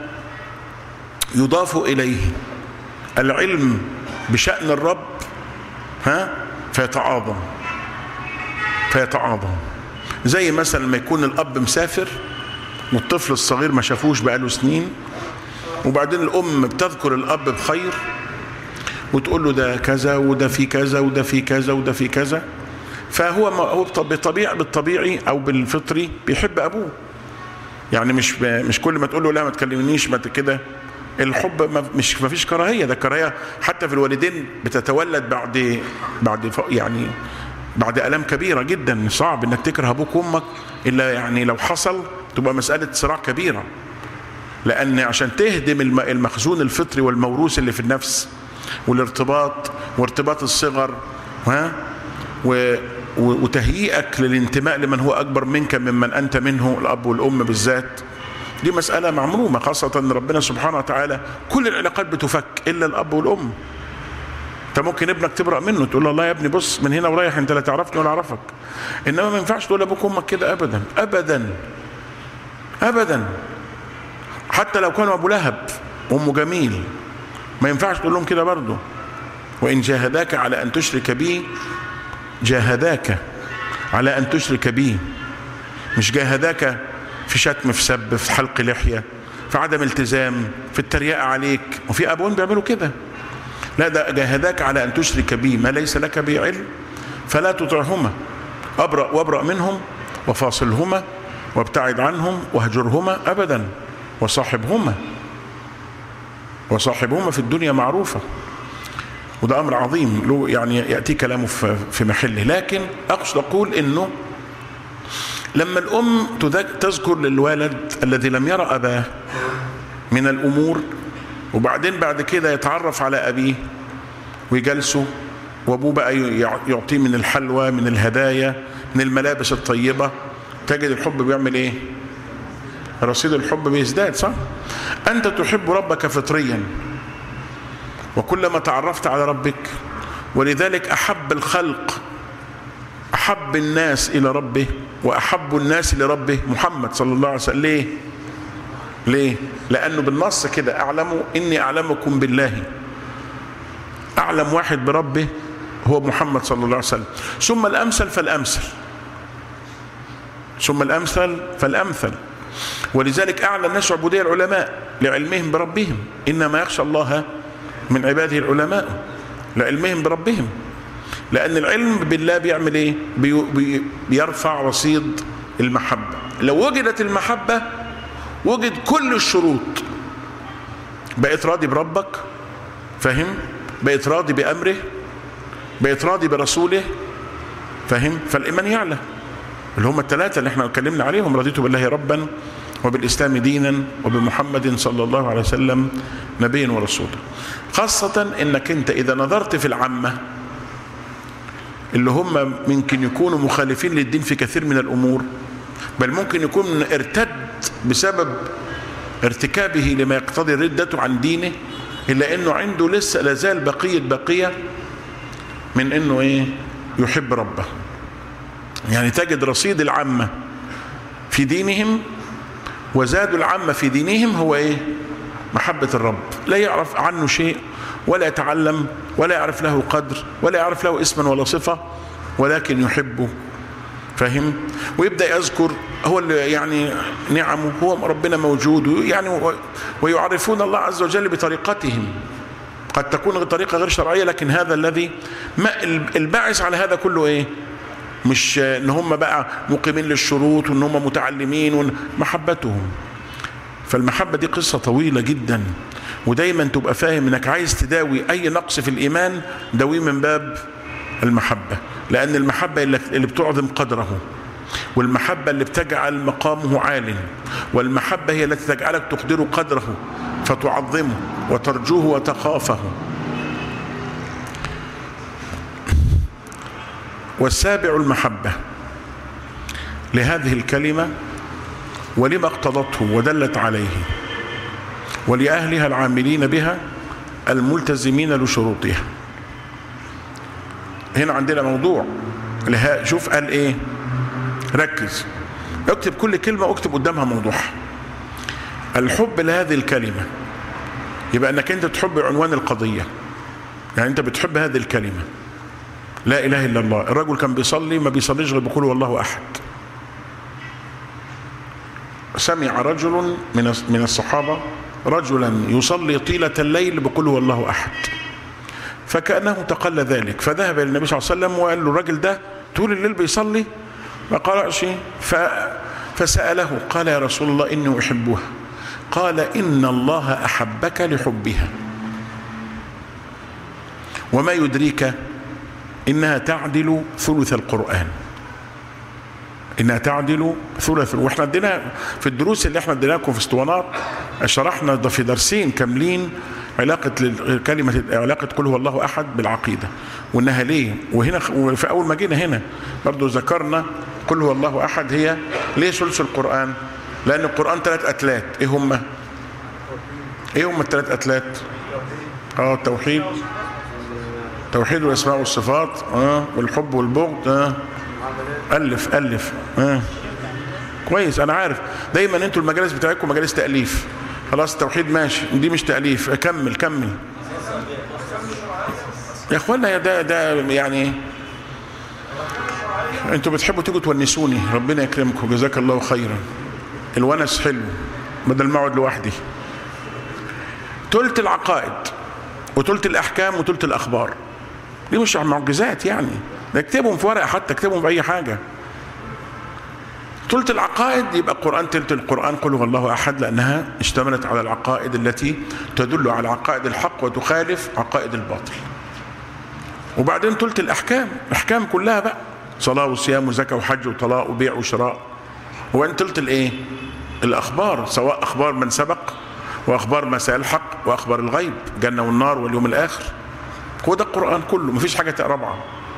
يضاف اليه العلم بشأن الرب ها فيتعاظم فيتعاظم زي مثلا لما يكون الاب مسافر والطفل الصغير ما شافوش بقاله سنين وبعدين الام بتذكر الاب بخير وتقول له ده كذا وده في كذا وده في كذا وده في كذا فهو هو بطبيعي بالطبيعي او بالفطري بيحب ابوه يعني مش مش كل ما تقول له لا ما تكلمنيش ما كده الحب ما مش ما فيش كراهيه ده كراهيه حتى في الوالدين بتتولد بعد بعد يعني بعد الام كبيره جدا صعب انك تكره ابوك وامك الا يعني لو حصل تبقى مساله صراع كبيره لان عشان تهدم المخزون الفطري والموروث اللي في النفس والارتباط وارتباط الصغر ها و وتهيئك للانتماء لمن هو اكبر منك ممن انت منه الاب والام بالذات دي مساله معمومه خاصه ان ربنا سبحانه وتعالى كل العلاقات بتفك الا الاب والام انت ممكن ابنك تبرأ منه تقول له الله يا ابني بص من هنا ورايح انت لا تعرفني ولا اعرفك انما ما ينفعش تقول لابوك وامك كده ابدا ابدا ابدا حتى لو كانوا ابو لهب وامه جميل ما ينفعش تقول لهم كده برضه وان جاهداك على ان تشرك بي جاهداك على ان تشرك بي مش جاهداك في شتم في سب في حلق لحيه في عدم التزام في التريقة عليك وفي أبوين بيعملوا كده لا ده جاهداك على أن تشرك بي ما ليس لك به علم فلا تطعهما أبرأ وابرأ منهم وفاصلهما وابتعد عنهم واهجرهما أبدا وصاحبهما وصاحبهما في الدنيا معروفة وده أمر عظيم له يعني يأتي كلامه في محله لكن أقصد أقول إنه لما الأم تذكر للولد الذي لم يرى أباه من الأمور وبعدين بعد كده يتعرف على أبيه ويجلسه وأبوه بقى يعطيه من الحلوى من الهدايا من الملابس الطيبة تجد الحب بيعمل إيه رصيد الحب بيزداد صح أنت تحب ربك فطريا وكلما تعرفت على ربك ولذلك أحب الخلق أحب الناس إلى ربه وأحب الناس لربه محمد صلى الله عليه وسلم ليه ليه لأنه بالنص كده أعلم إني أعلمكم بالله أعلم واحد بربه هو محمد صلى الله عليه وسلم ثم الأمثل فالأمثل ثم الأمثل فالأمثل ولذلك أعلى الناس عبودية العلماء لعلمهم بربهم إنما يخشى الله من عباده العلماء لعلمهم بربهم لأن العلم بالله بيعمل إيه بي بي بيرفع رصيد المحبة لو وجدت المحبة وجد كل الشروط بقيت راضي بربك فاهم بقيت راضي بأمره بقيت راضي برسوله فاهم فالإيمان يعلى اللي هم الثلاثة اللي احنا اتكلمنا عليهم رضيت بالله ربا وبالإسلام دينا وبمحمد صلى الله عليه وسلم نبيا ورسولا خاصة انك انت اذا نظرت في العامة اللي هم ممكن يكونوا مخالفين للدين في كثير من الامور بل ممكن يكون ارتد بسبب ارتكابه لما يقتضي ردته عن دينه الا انه عنده لسه لازال بقية بقية من انه ايه يحب ربه يعني تجد رصيد العامة في دينهم وزاد العامة في دينهم هو ايه محبة الرب لا يعرف عنه شيء ولا يتعلم ولا يعرف له قدر ولا يعرف له اسما ولا صفة ولكن يحبه فهم ويبدأ يذكر هو اللي يعني نعمه هو ربنا موجود يعني ويعرفون الله عز وجل بطريقتهم قد تكون طريقة غير شرعية لكن هذا الذي ما الباعث على هذا كله ايه مش ان هم بقى مقيمين للشروط وان هم متعلمين محبتهم فالمحبة دي قصة طويلة جدا ودايما تبقى فاهم انك عايز تداوي اي نقص في الايمان داويه من باب المحبة لان المحبة اللي بتعظم قدره والمحبة اللي بتجعل مقامه عال والمحبة هي التي تجعلك تقدر قدره فتعظمه وترجوه وتخافه والسابع المحبة لهذه الكلمة ولما اقتضته ودلت عليه ولأهلها العاملين بها الملتزمين لشروطها هنا عندنا موضوع لها شوف قال ايه ركز اكتب كل كلمة اكتب قدامها موضوعها الحب لهذه الكلمة يبقى انك انت تحب عنوان القضية يعني انت بتحب هذه الكلمة لا اله الا الله الرجل كان بيصلي ما بيصليش غير بقول والله احد سمع رجل من من الصحابه رجلا يصلي طيله الليل بقول هو الله احد فكانه تقل ذلك فذهب الى النبي صلى الله عليه وسلم وقال له الراجل ده طول الليل بيصلي ما قرأش ف فسأله قال يا رسول الله إني أحبها قال إن الله أحبك لحبها وما يدريك إنها تعدل ثلث القرآن إنها تعدل ثلث وإحنا عندنا في الدروس اللي إحنا اديناكم في اسطوانات شرحنا ده في درسين كاملين علاقة كلمة علاقة قل هو الله أحد بالعقيدة وإنها ليه وهنا في أول ما جينا هنا برضو ذكرنا قل هو الله أحد هي ليه ثلث القرآن لأن القرآن ثلاث أتلات إيه هم إيه هم الثلاث أتلات اه التوحيد توحيد الاسماء والصفات اه والحب والبغض اه الف الف اه كويس انا عارف دايما انتوا المجالس بتاعتكم مجالس تاليف خلاص التوحيد ماشي دي مش تاليف كمل كمل يا اخوانا ده ده يعني انتوا بتحبوا تيجوا تونسوني ربنا يكرمكم جزاك الله خيرا الونس حلو بدل ما اقعد لوحدي تلت العقائد وتلت الاحكام وتلت الاخبار دي مش معجزات يعني ده اكتبهم في ورقه حتى اكتبهم في اي حاجه تلت العقائد يبقى القرآن تلت القرآن قل هو الله أحد لأنها اشتملت على العقائد التي تدل على عقائد الحق وتخالف عقائد الباطل وبعدين تلت الأحكام الأحكام كلها بقى صلاة وصيام وزكاة وحج وطلاق وبيع وشراء وبعدين تلت الإيه الأخبار سواء أخبار من سبق وأخبار ما سيلحق وأخبار الغيب جنة والنار واليوم الآخر هو ده القرآن كله مفيش حاجة رابعة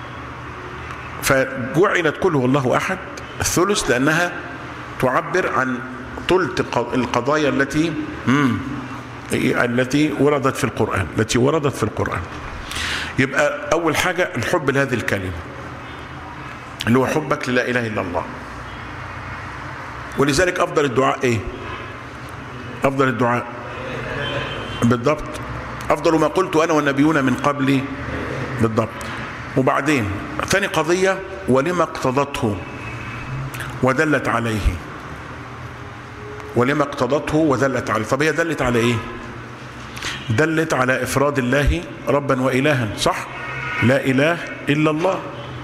فجعلت كل هو الله أحد الثلث لأنها تعبر عن ثلث القضايا التي مم التي وردت في القرآن التي وردت في القرآن يبقى أول حاجة الحب لهذه الكلمة اللي هو حبك للا إله إلا الله ولذلك أفضل الدعاء إيه أفضل الدعاء بالضبط أفضل ما قلت أنا والنبيون من قبلي بالضبط وبعدين ثاني قضية ولما اقتضته ودلت عليه ولما اقتضته ودلت عليه طب هي دلت على ايه دلت على افراد الله ربا والها صح لا اله الا الله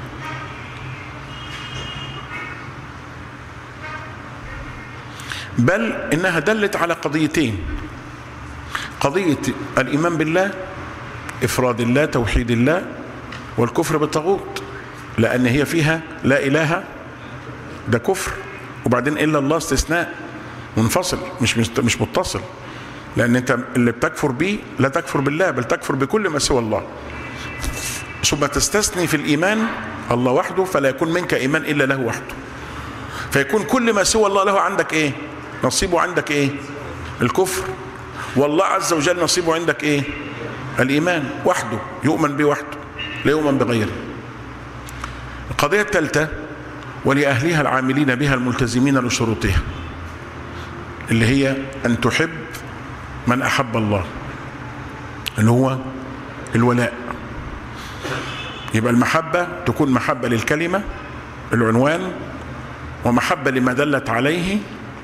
بل انها دلت على قضيتين قضيه الايمان بالله افراد الله توحيد الله والكفر بالطاغوت لان هي فيها لا اله ده كفر وبعدين الا الله استثناء منفصل مش مش متصل لان انت اللي بتكفر به لا تكفر بالله بل تكفر بكل ما سوى الله ثم تستثني في الايمان الله وحده فلا يكون منك ايمان الا له وحده فيكون كل ما سوى الله له عندك ايه نصيبه عندك ايه الكفر والله عز وجل نصيبه عندك ايه الايمان وحده يؤمن به وحده لا يؤمن بغيره القضيه الثالثه ولأهلها العاملين بها الملتزمين لشروطها اللي هي أن تحب من أحب الله اللي هو الولاء يبقى المحبة تكون محبة للكلمة العنوان ومحبة لما دلت عليه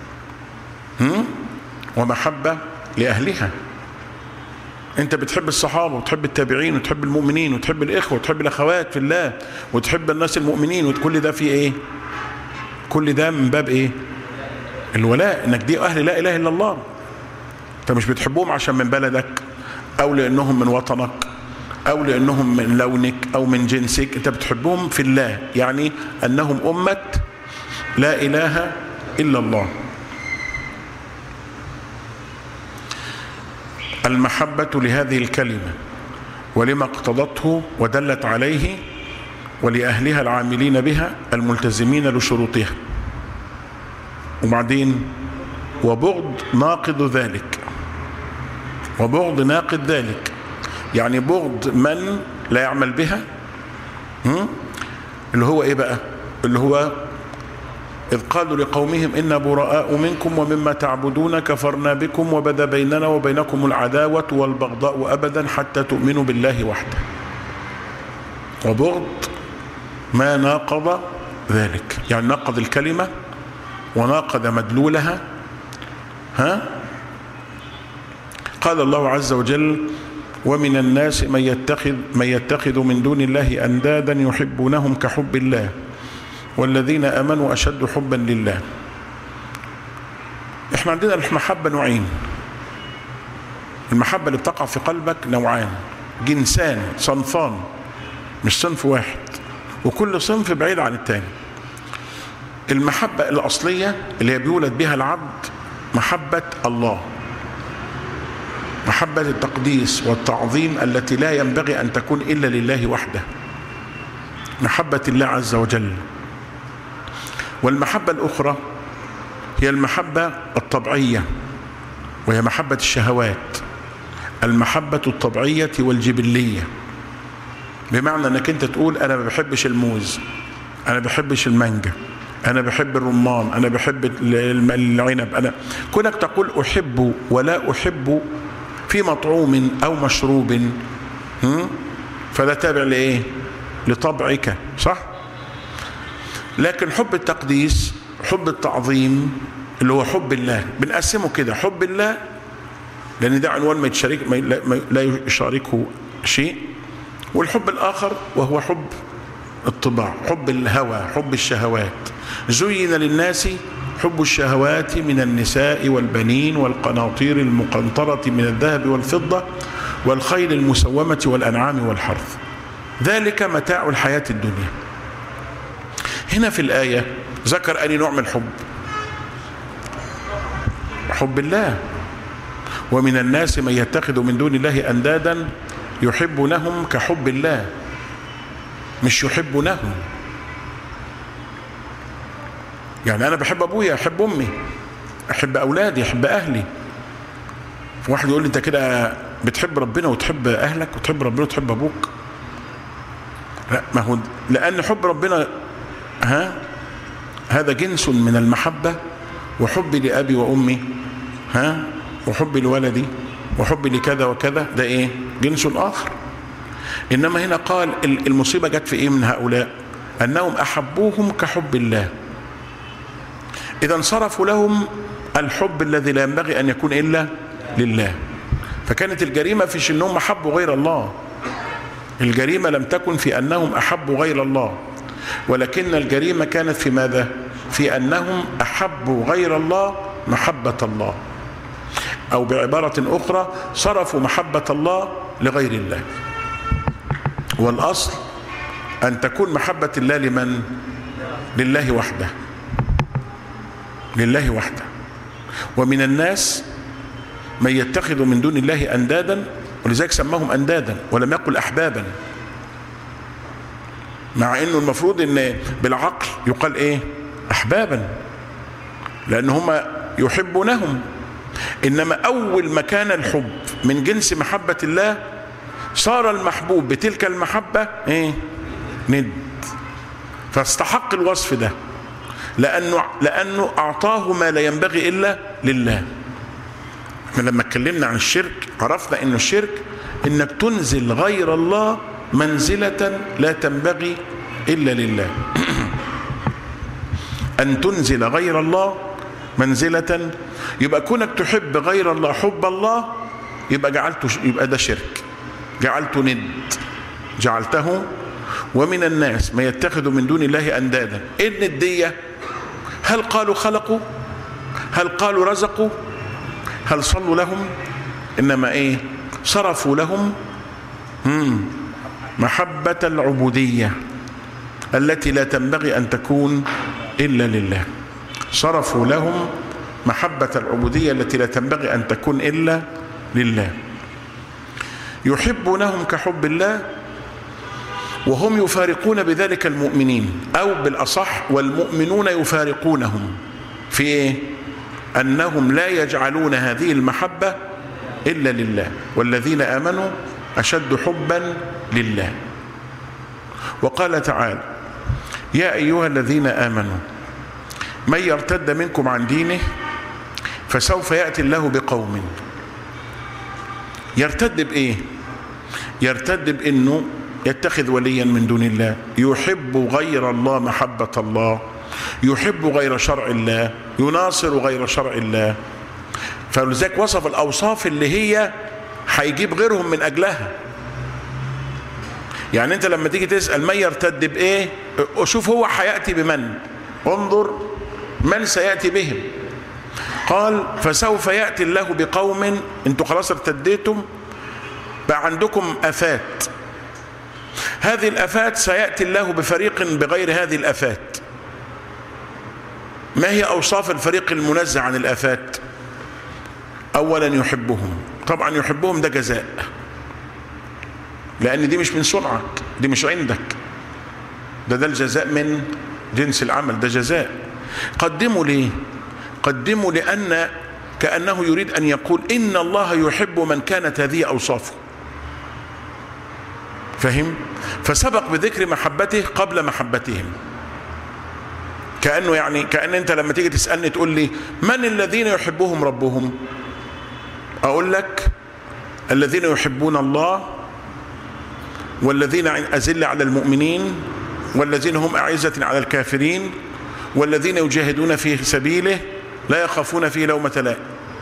ومحبة لأهلها انت بتحب الصحابه وتحب التابعين وتحب المؤمنين وتحب الاخوه وتحب الاخوات في الله وتحب الناس المؤمنين وكل ده في ايه كل ده من باب ايه الولاء انك دي اهل لا اله الا الله انت مش بتحبهم عشان من بلدك او لانهم من وطنك او لانهم من لونك او من جنسك انت بتحبهم في الله يعني انهم امه لا اله الا الله المحبة لهذه الكلمة ولما اقتضته ودلت عليه ولأهلها العاملين بها الملتزمين لشروطها وبعدين وبغض ناقض ذلك وبغض ناقض ذلك يعني بغض من لا يعمل بها اللي هو ايه بقى اللي هو إذ قالوا لقومهم إنا براء منكم ومما تعبدون كفرنا بكم وبدا بيننا وبينكم العداوة والبغضاء أبدا حتى تؤمنوا بالله وحده وبغض ما ناقض ذلك يعني ناقض الكلمة وناقض مدلولها ها قال الله عز وجل ومن الناس من يتخذ من يتخذ من دون الله اندادا يحبونهم كحب الله والذين امنوا اشد حبا لله احنا عندنا المحبه نوعين المحبه اللي بتقع في قلبك نوعان جنسان صنفان مش صنف واحد وكل صنف بعيد عن التاني المحبه الاصليه اللي هي بيولد بها العبد محبه الله محبه التقديس والتعظيم التي لا ينبغي ان تكون الا لله وحده محبه الله عز وجل والمحبة الأخرى هي المحبة الطبيعية وهي محبة الشهوات المحبة الطبيعية والجبلية بمعنى انك انت تقول انا ما بحبش الموز انا ما بحبش المانجا انا بحب الرمان انا بحب العنب انا كونك تقول احب ولا احب في مطعوم او مشروب فده تابع لايه لطبعك صح لكن حب التقديس حب التعظيم اللي هو حب الله بنقسمه كده حب الله لان ده عنوان ما يتشارك ما لا يشاركه شيء والحب الاخر وهو حب الطباع حب الهوى حب الشهوات زين للناس حب الشهوات من النساء والبنين والقناطير المقنطرة من الذهب والفضة والخيل المسومة والأنعام والحرث ذلك متاع الحياة الدنيا هنا في الآية ذكر أي نوع من الحب حب الله ومن الناس من يتخذ من دون الله أندادا يحبونهم كحب الله مش يحبونهم يعني أنا بحب أبويا أحب أمي أحب أولادي أحب أهلي واحد يقول لي أنت كده بتحب ربنا وتحب أهلك وتحب ربنا وتحب أبوك لا ما هو لأن حب ربنا ها هذا جنس من المحبة وحبي لأبي وأمي ها وحبي لولدي وحبي لكذا وكذا ده ايه جنس آخر إنما هنا قال المصيبة جت في ايه من هؤلاء أنهم أحبوهم كحب الله إذا صرفوا لهم الحب الذي لا ينبغي أن يكون إلا لله فكانت الجريمة في أنهم أحبوا غير الله الجريمة لم تكن في أنهم أحبوا غير الله ولكن الجريمة كانت في ماذا في أنهم أحبوا غير الله محبة الله أو بعبارة أخرى صرفوا محبة الله لغير الله والأصل أن تكون محبة الله لمن لله وحده لله وحده ومن الناس من يتخذ من دون الله أندادا ولذلك سماهم أندادا ولم يقل أحبابا مع أنه المفروض أن بالعقل يقال إيه أحبابا لأن هم يحبونهم إنما أول ما كان الحب من جنس محبة الله صار المحبوب بتلك المحبة إيه ند فاستحق الوصف ده لأنه, لأنه أعطاه ما لا ينبغي إلا لله احنا لما اتكلمنا عن الشرك عرفنا أن الشرك إنك تنزل غير الله منزلة لا تنبغي إلا لله أن تنزل غير الله منزلة يبقى كونك تحب غير الله حب الله يبقى جعلته يبقى ده شرك جعلته ند جعلته ومن الناس ما يتخذ من دون الله أندادا إيه الندية هل قالوا خلقوا هل قالوا رزقوا هل صلوا لهم إنما إيه صرفوا لهم مم محبة العبودية التي لا تنبغي أن تكون إلا لله صرفوا لهم محبة العبودية التي لا تنبغي أن تكون إلا لله يحبونهم كحب الله وهم يفارقون بذلك المؤمنين أو بالأصح والمؤمنون يفارقونهم في إيه؟ أنهم لا يجعلون هذه المحبة إلا لله والذين آمنوا أشد حبا لله وقال تعالى يا أيها الذين آمنوا من يرتد منكم عن دينه فسوف يأتي الله بقوم يرتد بإيه يرتد بأنه يتخذ وليا من دون الله يحب غير الله محبة الله يحب غير شرع الله يناصر غير شرع الله فلذلك وصف الأوصاف اللي هي هيجيب غيرهم من أجلها يعني أنت لما تيجي تسأل من يرتد بإيه شوف هو هيأتي بمن انظر من سيأتي بهم قال فسوف يأتي الله بقوم انتوا خلاص ارتديتم بقى عندكم أفات هذه الأفات سيأتي الله بفريق بغير هذه الأفات ما هي أوصاف الفريق المنزه عن الآفات أولا يحبهم طبعا يحبهم ده جزاء لأن دي مش من صنعك دي مش عندك ده ده الجزاء من جنس العمل ده جزاء قدموا ليه قدموا لأن كأنه يريد أن يقول إن الله يحب من كانت هذه أوصافه فهم فسبق بذكر محبته قبل محبتهم كأنه يعني كأن أنت لما تيجي تسألني تقول لي من الذين يحبهم ربهم أقول لك الذين يحبون الله والذين أزل على المؤمنين والذين هم أعزة على الكافرين والذين يجاهدون في سبيله لا يخافون فيه لومة لائم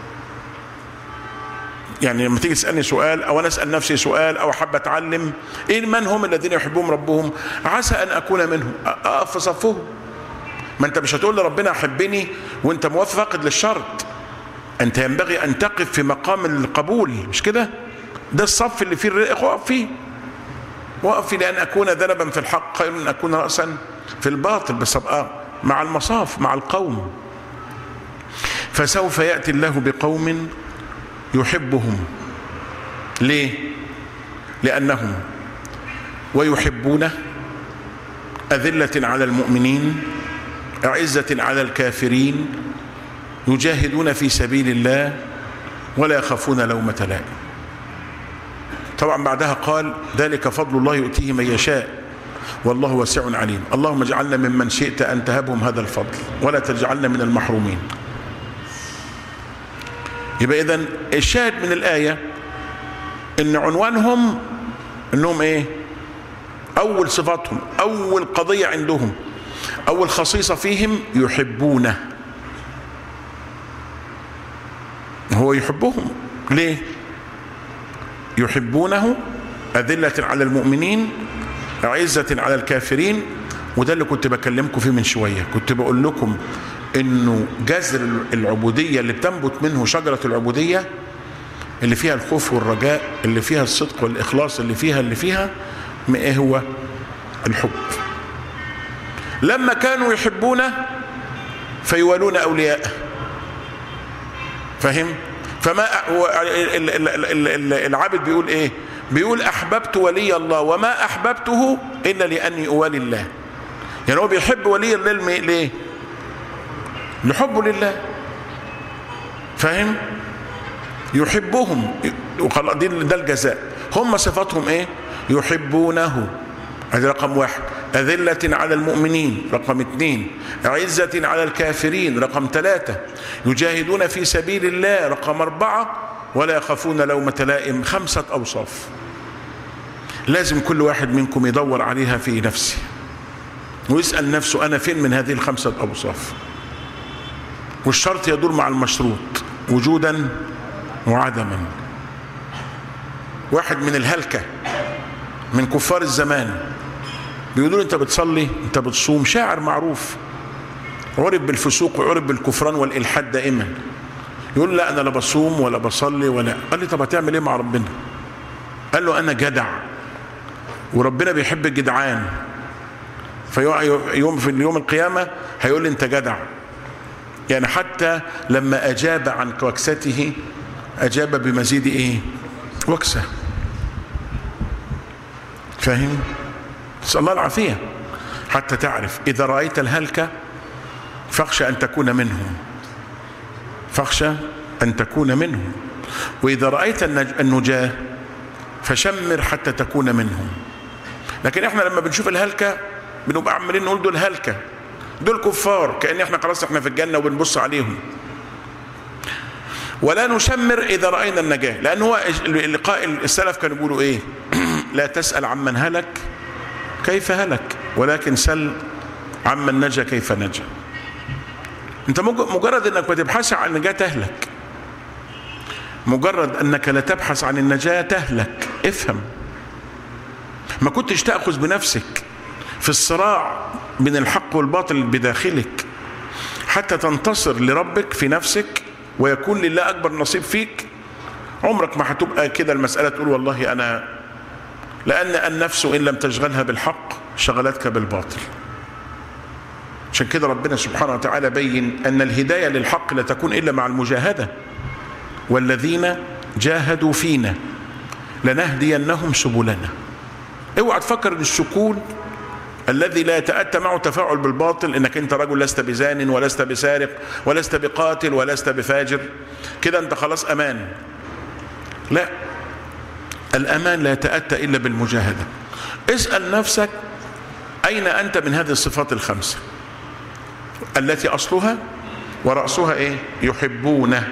يعني لما تيجي تسالني سؤال او انا اسال نفسي سؤال او احب اتعلم ايه من هم الذين يحبهم ربهم عسى ان اكون منهم اقف في صفهم ما انت مش هتقول لربنا احبني وانت موفق للشرط انت ينبغي ان تقف في مقام القبول مش كده ده الصف اللي فيه الرق وقف فيه وقف فيه لان اكون ذنبا في الحق خير من اكون راسا في الباطل بس ابقى مع المصاف مع القوم فسوف ياتي الله بقوم يحبهم ليه لانهم ويحبونه اذله على المؤمنين اعزه على الكافرين يجاهدون في سبيل الله ولا يخافون لومه لائم طبعا بعدها قال ذلك فضل الله يؤتيه من يشاء والله واسع عليم اللهم اجعلنا ممن شئت ان تهبهم هذا الفضل ولا تجعلنا من المحرومين يبقى اذا الشاهد من الايه ان عنوانهم انهم ايه اول صفاتهم اول قضيه عندهم اول خصيصه فيهم يحبونه هو يحبهم ليه يحبونه أذلة على المؤمنين عزة على الكافرين وده اللي كنت بكلمكم فيه من شوية كنت بقول لكم انه جذر العبودية اللي بتنبت منه شجرة العبودية اللي فيها الخوف والرجاء اللي فيها الصدق والإخلاص اللي فيها اللي فيها ما ايه هو الحب لما كانوا يحبونه فيوالون أولياءه فاهم فما هو العابد بيقول ايه بيقول احببت ولي الله وما احببته الا لاني اوالي الله يعني هو بيحب ولي الله ليه لحبه لله فاهم يحبهم ده الجزاء هم صفاتهم ايه يحبونه هذا رقم واحد أذلة على المؤمنين رقم اثنين عزة على الكافرين رقم ثلاثة يجاهدون في سبيل الله رقم أربعة ولا يخافون لومة لائم خمسة أوصاف لازم كل واحد منكم يدور عليها في نفسه ويسأل نفسه أنا فين من هذه الخمسة أوصاف والشرط يدور مع المشروط وجودا وعدما واحد من الهلكة من كفار الزمان بيقولوا انت بتصلي انت بتصوم شاعر معروف عرف بالفسوق وعرف بالكفران والالحاد دائما يقول لا انا لا بصوم ولا بصلي ولا قال لي طب هتعمل ايه مع ربنا قال له انا جدع وربنا بيحب الجدعان فيوم في يوم القيامه هيقول لي انت جدع يعني حتى لما اجاب عن وكسته اجاب بمزيد ايه وكسه فاهم نسأل الله العافية حتى تعرف إذا رأيت الهلكة فاخشى أن تكون منهم فاخشى أن تكون منهم وإذا رأيت النجاة فشمر حتى تكون منهم لكن احنا لما بنشوف الهلكة بنبقى عمالين نقول دول هلكة دول كفار كأن احنا خلاص احنا في الجنة وبنبص عليهم ولا نشمر إذا رأينا النجاة لأن هو اللقاء السلف كانوا بيقولوا إيه لا تسأل عمن هلك كيف هلك ولكن سل عمن نجا كيف نجا انت مجرد انك ما تبحث عن النجاة تهلك مجرد انك لا تبحث عن النجاة تهلك افهم ما كنتش تأخذ بنفسك في الصراع بين الحق والباطل بداخلك حتى تنتصر لربك في نفسك ويكون لله اكبر نصيب فيك عمرك ما هتبقى كده المسألة تقول والله انا لأن النفس إن لم تشغلها بالحق شغلتك بالباطل عشان كده ربنا سبحانه وتعالى بين أن الهداية للحق لا تكون إلا مع المجاهدة والذين جاهدوا فينا لنهدينهم سبلنا اوعى تفكر ان السكون الذي لا يتأتى معه تفاعل بالباطل انك انت رجل لست بزان ولست بسارق ولست بقاتل ولست بفاجر كده انت خلاص امان لا الأمان لا يتأتى إلا بالمجاهدة اسأل نفسك أين أنت من هذه الصفات الخمسة التي أصلها ورأسها إيه يحبونه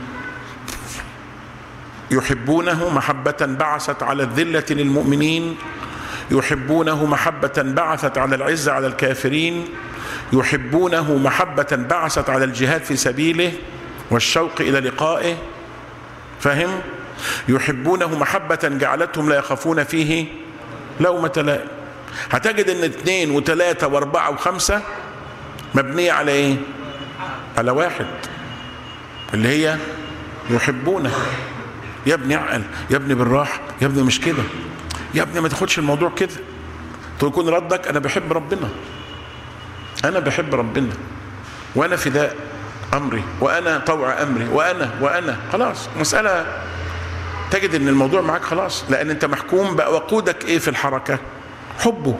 يحبونه محبة بعثت على الذلة للمؤمنين يحبونه محبة بعثت على العزة على الكافرين يحبونه محبة بعثت على الجهاد في سبيله والشوق إلى لقائه فهم يحبونه محبة جعلتهم لا يخافون فيه لومة لائم هتجد ان اثنين وثلاثة واربعة وخمسة مبنية على ايه على واحد اللي هي يحبونه يا ابني اعقل يا ابني بالراحة يا ابني مش كده يا ابني ما تاخدش الموضوع كده تكون ردك انا بحب ربنا انا بحب ربنا وانا فداء امري وانا طوع امري وانا وانا خلاص مساله تجد ان الموضوع معاك خلاص لان انت محكوم بقى وقودك ايه في الحركه حبه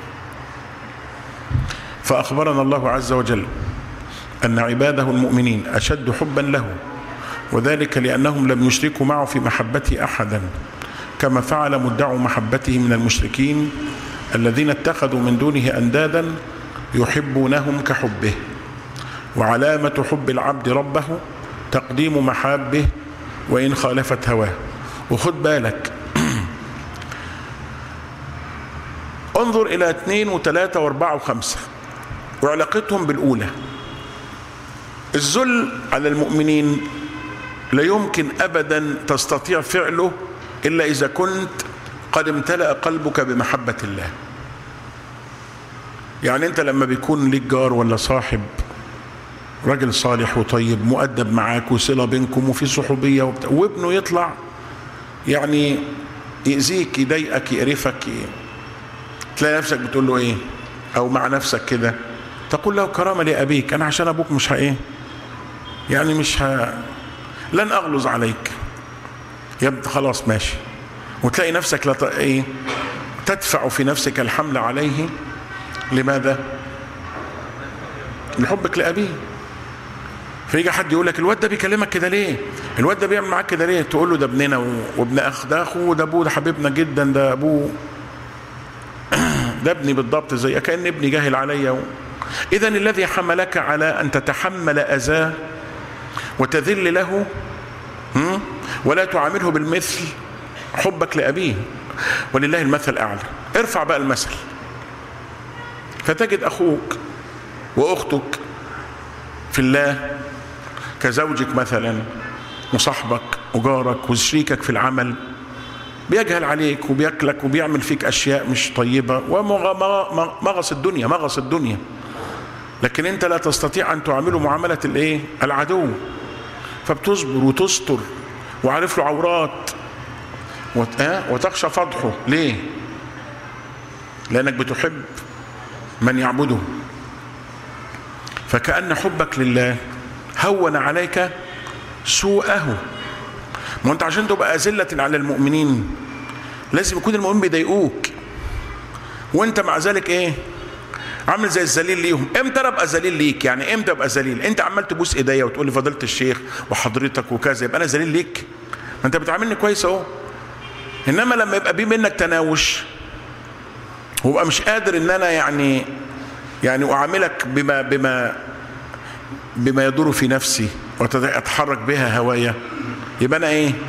فاخبرنا الله عز وجل ان عباده المؤمنين اشد حبا له وذلك لانهم لم يشركوا معه في محبته احدا كما فعل مدعوا محبته من المشركين الذين اتخذوا من دونه اندادا يحبونهم كحبه وعلامه حب العبد ربه تقديم محابه وان خالفت هواه وخد بالك انظر الى اثنين وثلاثة واربعة وخمسة وعلاقتهم بالاولى الذل على المؤمنين لا يمكن ابدا تستطيع فعله الا اذا كنت قد امتلأ قلبك بمحبة الله يعني انت لما بيكون ليك جار ولا صاحب راجل صالح وطيب مؤدب معاك وصله بينكم وفي صحوبيه وبتاع وابنه يطلع يعني يأذيك يضايقك يقرفك تلاقي نفسك بتقول له ايه او مع نفسك كده تقول له كرامه لابيك انا عشان ابوك مش ايه يعني مش ه... لن اغلظ عليك يا ابني خلاص ماشي وتلاقي نفسك لا ت... ايه تدفع في نفسك الحمل عليه لماذا لحبك لابيه فيجي حد يقول لك الواد ده بيكلمك كده ليه؟ الواد ده بيعمل معاك كده ليه؟ تقول له ده ابننا وابن اخ ده اخوه ده ابوه ده حبيبنا جدا ده ابوه ده ابني بالضبط زي كان ابني جاهل عليا و... اذا الذي حملك على ان تتحمل اذاه وتذل له ولا تعامله بالمثل حبك لابيه ولله المثل الاعلى ارفع بقى المثل فتجد اخوك واختك في الله كزوجك مثلا وصاحبك وجارك وشريكك في العمل بيجهل عليك وبياكلك وبيعمل فيك اشياء مش طيبه ومغص الدنيا مغص الدنيا لكن انت لا تستطيع ان تعامله معامله الايه العدو فبتصبر وتستر وعارف له عورات وتخشى فضحه ليه لانك بتحب من يعبده فكأن حبك لله هون عليك سوءه ما انت عشان تبقى أذلة على المؤمنين لازم يكون المؤمنين بيضايقوك وانت مع ذلك ايه عامل زي الذليل ليهم امتى ابقى ذليل ليك يعني امتى ابقى ذليل انت عمال تبوس ايديا وتقول لي فضيله الشيخ وحضرتك وكذا يبقى انا ذليل ليك ما انت بتعاملني كويس اهو انما لما يبقى بيه منك تناوش وابقى مش قادر ان انا يعني يعني اعاملك بما بما بما يدور في نفسي واتحرك بها هوايا يبقى انا ايه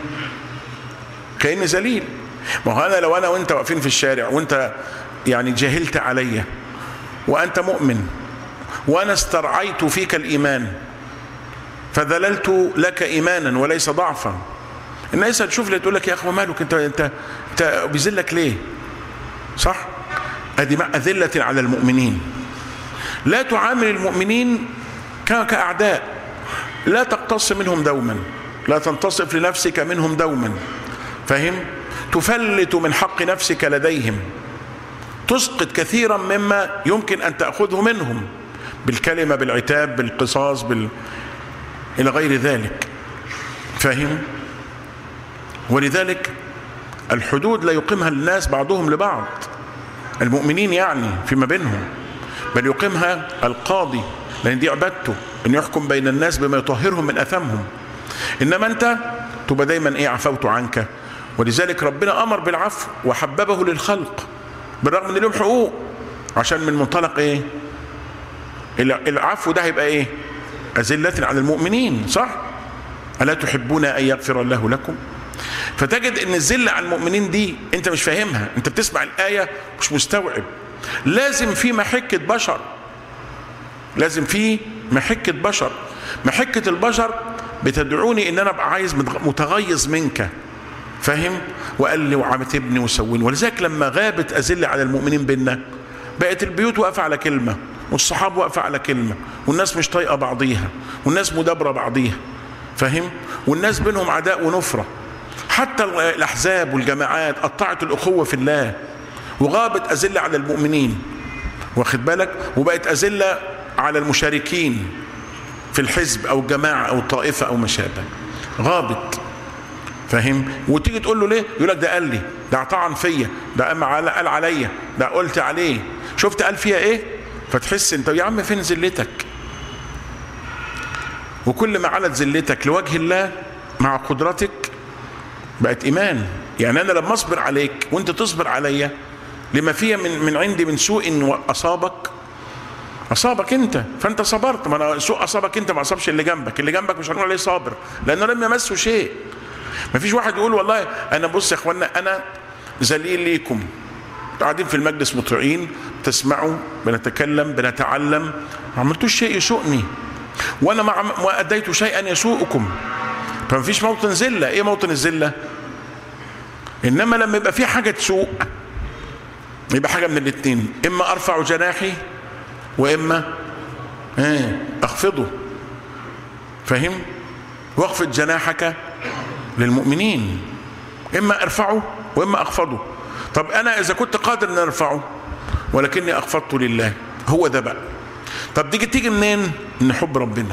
كاني ذليل ما هو انا لو انا وانت واقفين في الشارع وانت يعني جهلت عليا وانت مؤمن وانا استرعيت فيك الايمان فذللت لك ايمانا وليس ضعفا الناس هتشوف لي تقول لك يا اخي مالك انت انت انت بيذلك ليه صح ادي اذله على المؤمنين لا تعامل المؤمنين كأعداء لا تقتص منهم دوما لا تنتصف لنفسك منهم دوما فهم تفلت من حق نفسك لديهم تسقط كثيرا مما يمكن أن تأخذه منهم بالكلمة بالعتاب بالقصاص بال... إلى غير ذلك فهم ولذلك الحدود لا يقيمها الناس بعضهم لبعض المؤمنين يعني فيما بينهم بل يقيمها القاضي لان دي عبادته ان يحكم بين الناس بما يطهرهم من اثامهم انما انت تبقى دايما ايه عفوت عنك ولذلك ربنا امر بالعفو وحببه للخلق بالرغم ان لهم حقوق عشان من منطلق ايه العفو ده هيبقى ايه أذلة على المؤمنين صح ألا تحبون أن يغفر الله لكم فتجد ان الذلة على المؤمنين دي انت مش فاهمها انت بتسمع الآية مش مستوعب لازم في محكة بشر لازم في محكة بشر محكة البشر بتدعوني ان انا ابقى عايز متغيظ منك فاهم وقال لي وعمتبني وسويني ولذلك لما غابت أذلة على المؤمنين بينا بقت البيوت واقفة على كلمة والصحاب واقفة على كلمة والناس مش طايقة بعضيها والناس مدابرة بعضيها فاهم والناس بينهم عداء ونفرة حتى الأحزاب والجماعات قطعت الأخوة في الله وغابت أذلة على المؤمنين واخد بالك وبقت أذلة على المشاركين في الحزب أو الجماعة أو الطائفة أو ما شابه غابت فاهم وتيجي تقول له ليه يقول لك ده قال لي ده طعن فيا ده قال عليا ده قلت عليه شفت قال فيها ايه فتحس انت يا عم فين ذلتك وكل ما علت ذلتك لوجه الله مع قدرتك بقت ايمان يعني انا لما اصبر عليك وانت تصبر عليا لما فيها من من عندي من سوء اصابك اصابك انت فانت صبرت ما انا سوء اصابك انت ما اصابش اللي جنبك اللي جنبك مش هنقول عليه صابر لانه لم يمسه شيء ما فيش واحد يقول والله انا بص يا اخوانا انا ذليل ليكم قاعدين في المجلس مطيعين تسمعوا بنتكلم بنتعلم ما عملتوش شيء يسوءني وانا ما اديت شيئا يسوءكم فما فيش موطن ذله ايه موطن الذله انما لما يبقى في حاجه تسوء يبقى حاجه من الاثنين اما ارفع جناحي واما ايه اخفضه فاهم واخفض جناحك للمؤمنين اما ارفعه واما اخفضه طب انا اذا كنت قادر ان ارفعه ولكني اخفضته لله هو ده بقى طب تيجي تيجي منين ان حب ربنا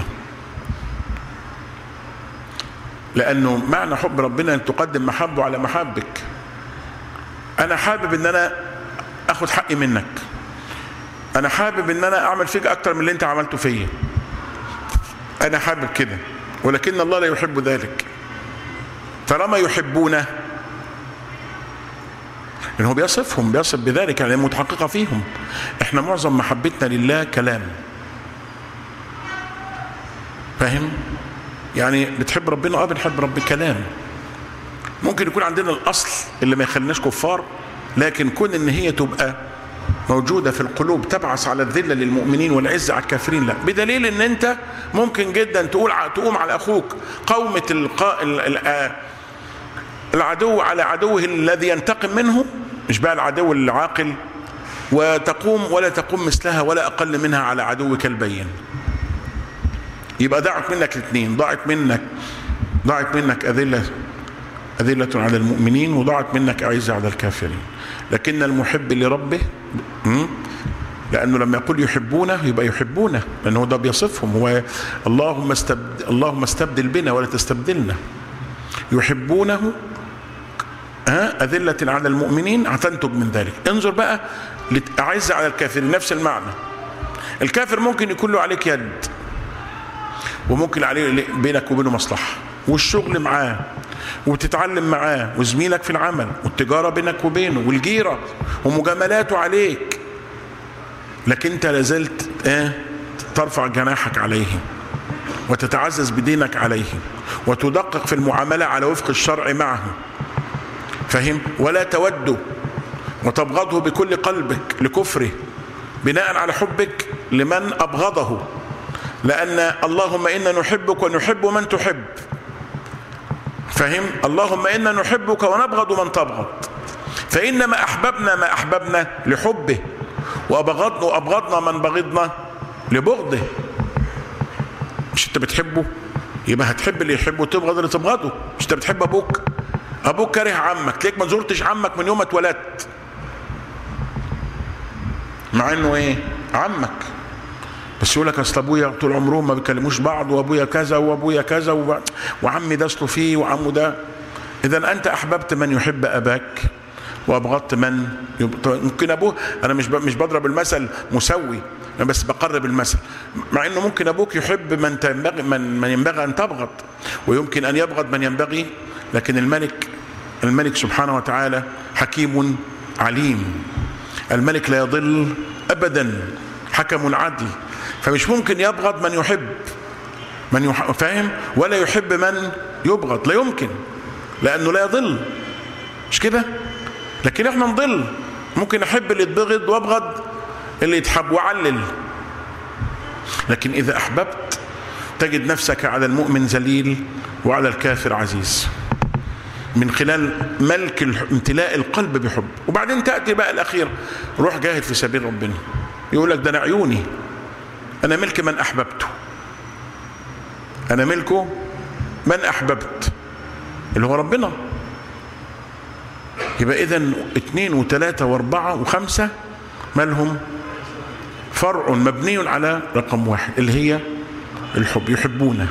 لانه معنى حب ربنا ان تقدم محبه على محبك انا حابب ان انا اخد حقي منك انا حابب ان انا اعمل فيك اكتر من اللي انت عملته فيا انا حابب كده ولكن الله لا يحب ذلك طالما يحبونه لأنه بيصفهم بيصف بذلك يعني متحققة فيهم احنا معظم محبتنا لله كلام فاهم يعني بتحب ربنا اه بنحب رب كلام ممكن يكون عندنا الاصل اللي ما يخليناش كفار لكن كون ان هي تبقى موجوده في القلوب تبعث على الذله للمؤمنين والعزه على الكافرين لا بدليل ان انت ممكن جدا تقول تقوم على اخوك قومه القاء العدو على عدوه الذي ينتقم منه مش بقى العدو العاقل وتقوم ولا تقوم مثلها ولا اقل منها على عدوك البين يبقى ضاعت منك الاثنين ضاعت منك ضاعت منك أذلة أذلة على المؤمنين وضاعت منك أعزة على الكافرين لكن المحب لربه لأنه لما يقول يحبونه يبقى يحبونه لأنه ده بيصفهم هو اللهم استبدل, اللهم استبدل بنا ولا تستبدلنا يحبونه أذلة على المؤمنين هتنتج من ذلك انظر بقى أعز على الكافرين نفس المعنى الكافر ممكن يكون له عليك يد وممكن عليه بينك وبينه مصلحة والشغل معاه وتتعلم معاه وزميلك في العمل والتجارة بينك وبينه والجيرة ومجاملاته عليك لكن انت لازلت اه ترفع جناحك عليه وتتعزز بدينك عليه وتدقق في المعاملة على وفق الشرع معه فهم ولا توده وتبغضه بكل قلبك لكفره بناء على حبك لمن أبغضه لأن اللهم إنا نحبك ونحب من تحب فهم اللهم إنا نحبك ونبغض من تبغض فإنما أحببنا ما أحببنا لحبه وأبغضنا وأبغضنا من بغضنا لبغضه مش أنت بتحبه يبقى هتحب اللي يحبه وتبغض اللي تبغضه مش أنت بتحب أبوك أبوك كاره عمك تلاقيك ما زرتش عمك من يوم ما اتولدت مع انه ايه عمك بس يقول لك اصل ابويا طول عمرهم ما بيكلموش بعض وابويا كذا وابويا كذا وب... وعمي ده اصله فيه وعمه ده اذا انت احببت من يحب اباك وابغضت من يب... ممكن ابوه انا مش ب... مش بضرب المثل مسوي انا بس بقرب المثل مع انه ممكن ابوك يحب من تنبغي من, من ينبغي ان تبغض ويمكن ان يبغض من ينبغي لكن الملك الملك سبحانه وتعالى حكيم عليم الملك لا يضل ابدا حكم عدل فمش ممكن يبغض من يحب من يح... فاهم ولا يحب من يبغض لا يمكن لانه لا يضل مش كده لكن احنا نضل ممكن احب اللي يتبغض وابغض اللي يتحب وعلل لكن إذا أحببت تجد نفسك على المؤمن ذليل وعلى الكافر عزيز من خلال ملك امتلاء القلب بحب وبعدين تأتي بقى الأخير روح جاهد في سبيل ربنا يقول لك ده أنا عيوني أنا ملك من أحببته أنا ملكه من أحببت اللي هو ربنا يبقى إذا اثنين وثلاثة وأربعة وخمسة مالهم فرع مبني على رقم واحد اللي هي الحب يحبونه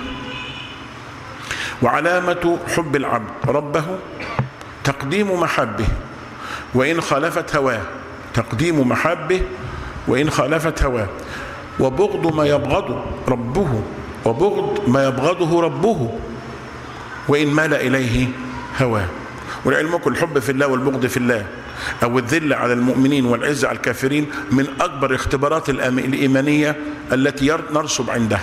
وعلامة حب العبد ربه تقديم محبه وإن خالفت هواه تقديم محبه وإن خالفت هواه وبغض ما يبغض ربه وبغض ما يبغضه ربه وإن مال إليه هواه ولعلمكم الحب في الله والبغض في الله أو الذل على المؤمنين والعز على الكافرين من أكبر اختبارات الإيمانية التي نرسب عندها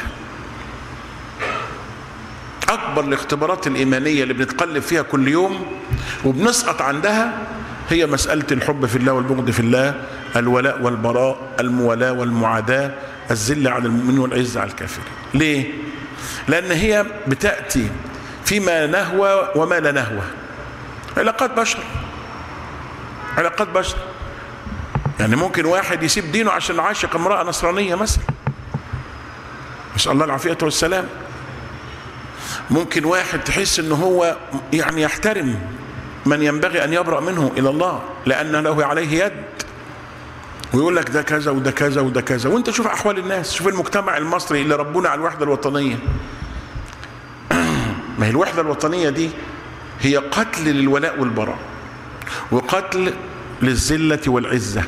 أكبر الاختبارات الإيمانية اللي بنتقلب فيها كل يوم وبنسقط عندها هي مسألة الحب في الله والبغض في الله الولاء والبراء الموالاة والمعاداة الذل على المؤمنين والعز على الكافرين ليه؟ لأن هي بتأتي فيما نهوى وما لا نهوى علاقات بشر علاقات بشر يعني ممكن واحد يسيب دينه عشان عاشق امرأة نصرانية مثلا نسأل الله العافية والسلام ممكن واحد تحس ان هو يعني يحترم من ينبغي ان يبرأ منه الى الله لان له عليه يد ويقول لك ده كذا وده كذا وده كذا وانت شوف احوال الناس شوف المجتمع المصري اللي ربنا على الوحده الوطنيه ما هي الوحده الوطنيه دي هي قتل للولاء والبراء وقتل للذله والعزه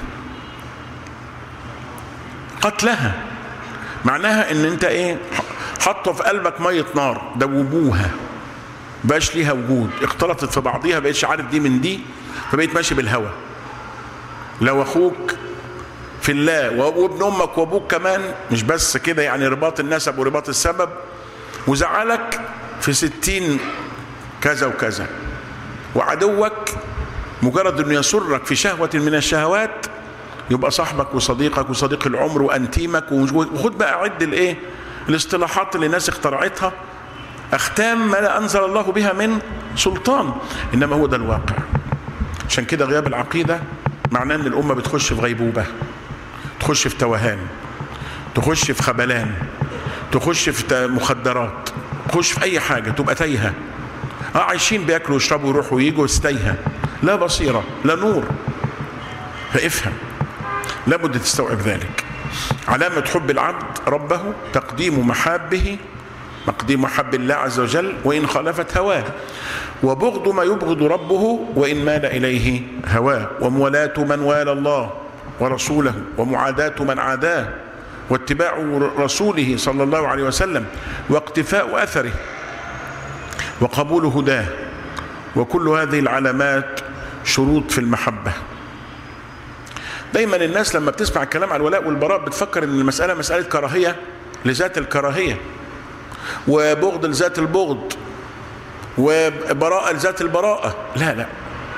قتلها معناها ان انت ايه حطوا في قلبك ميه نار دوبوها بقاش ليها وجود اختلطت في بعضيها بقيتش عارف دي من دي فبقيت ماشي بالهوى لو اخوك في الله وابن امك وابوك كمان مش بس كده يعني رباط النسب ورباط السبب وزعلك في ستين كذا وكذا وعدوك مجرد انه يسرك في شهوة من الشهوات يبقى صاحبك وصديقك وصديق العمر وانتيمك وخد بقى عد الايه الاصطلاحات اللي الناس اخترعتها اختام ما لا انزل الله بها من سلطان انما هو ده الواقع عشان كده غياب العقيده معناه ان الامه بتخش في غيبوبه تخش في توهان تخش في خبلان تخش في مخدرات تخش في اي حاجه تبقى تايهه اه عايشين بياكلوا ويشربوا ويروحوا ويجوا بس تايهه لا بصيره لا نور فافهم لابد تستوعب ذلك علامة حب العبد ربه تقديم محابه تقديم محب الله عز وجل وإن خالفت هواه وبغض ما يبغض ربه وإن مال إليه هواه وموالاة من والى الله ورسوله ومعاداة من عاداه واتباع رسوله صلى الله عليه وسلم واقتفاء أثره وقبول هداه وكل هذه العلامات شروط في المحبه دايما الناس لما بتسمع الكلام على الولاء والبراء بتفكر ان المسألة مسألة كراهية لذات الكراهية وبغض لذات البغض وبراءة لذات البراءة لا لا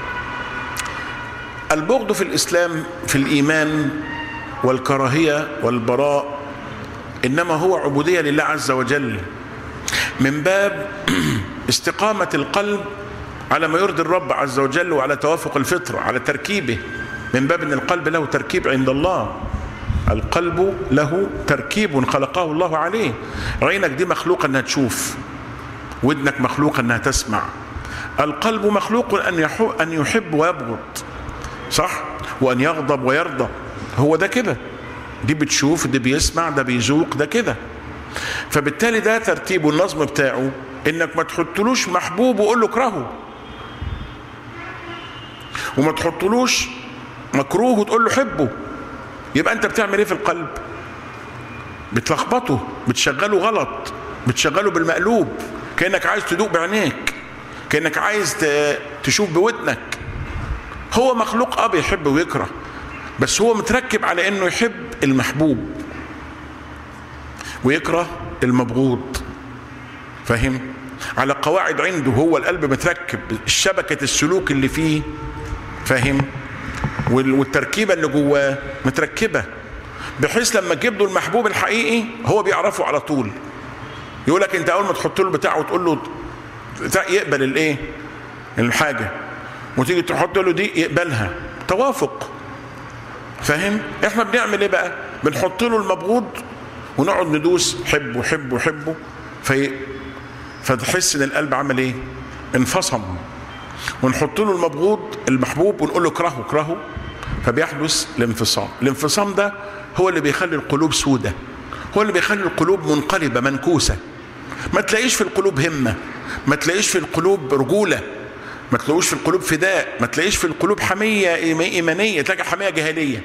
البغض في الإسلام في الإيمان والكراهية والبراء إنما هو عبودية لله عز وجل من باب استقامة القلب على ما يرضي الرب عز وجل وعلى توافق الفطرة على تركيبه من باب ان القلب له تركيب عند الله القلب له تركيب خلقه الله عليه عينك دي مخلوقة انها تشوف ودنك مخلوقة انها تسمع القلب مخلوق ان ان يحب ويبغض صح وان يغضب ويرضى هو ده كده دي بتشوف دي بيسمع ده بيذوق ده كده فبالتالي ده ترتيب والنظم بتاعه انك ما تحطلوش محبوب وقول له اكرهه وما تحطلوش مكروه وتقول له حبه يبقى انت بتعمل ايه في القلب بتلخبطه بتشغله غلط بتشغله بالمقلوب كانك عايز تدوق بعينيك كانك عايز تشوف بودنك هو مخلوق اه بيحب ويكره بس هو متركب على انه يحب المحبوب ويكره المبغوض فاهم على قواعد عنده هو القلب متركب الشبكة السلوك اللي فيه فاهم والتركيبة اللي جواه متركبة بحيث لما تجيب له المحبوب الحقيقي هو بيعرفه على طول يقول لك انت اول ما تحط له بتاعه وتقول له يقبل الايه الحاجه وتيجي تحط له دي يقبلها توافق فاهم احنا بنعمل ايه بقى بنحط له المبغوض ونقعد ندوس حبه حبه حبه في فتحس ان القلب عمل ايه انفصم ونحط له المبغوض المحبوب ونقول له اكرهه اكرهه فبيحدث الانفصام الانفصام ده هو اللي بيخلي القلوب سودة هو اللي بيخلي القلوب منقلبة منكوسة ما تلاقيش في القلوب همة ما تلاقيش في القلوب رجولة ما تلاقوش في القلوب فداء ما تلاقيش في القلوب حمية إيمانية تلاقي حمية جاهلية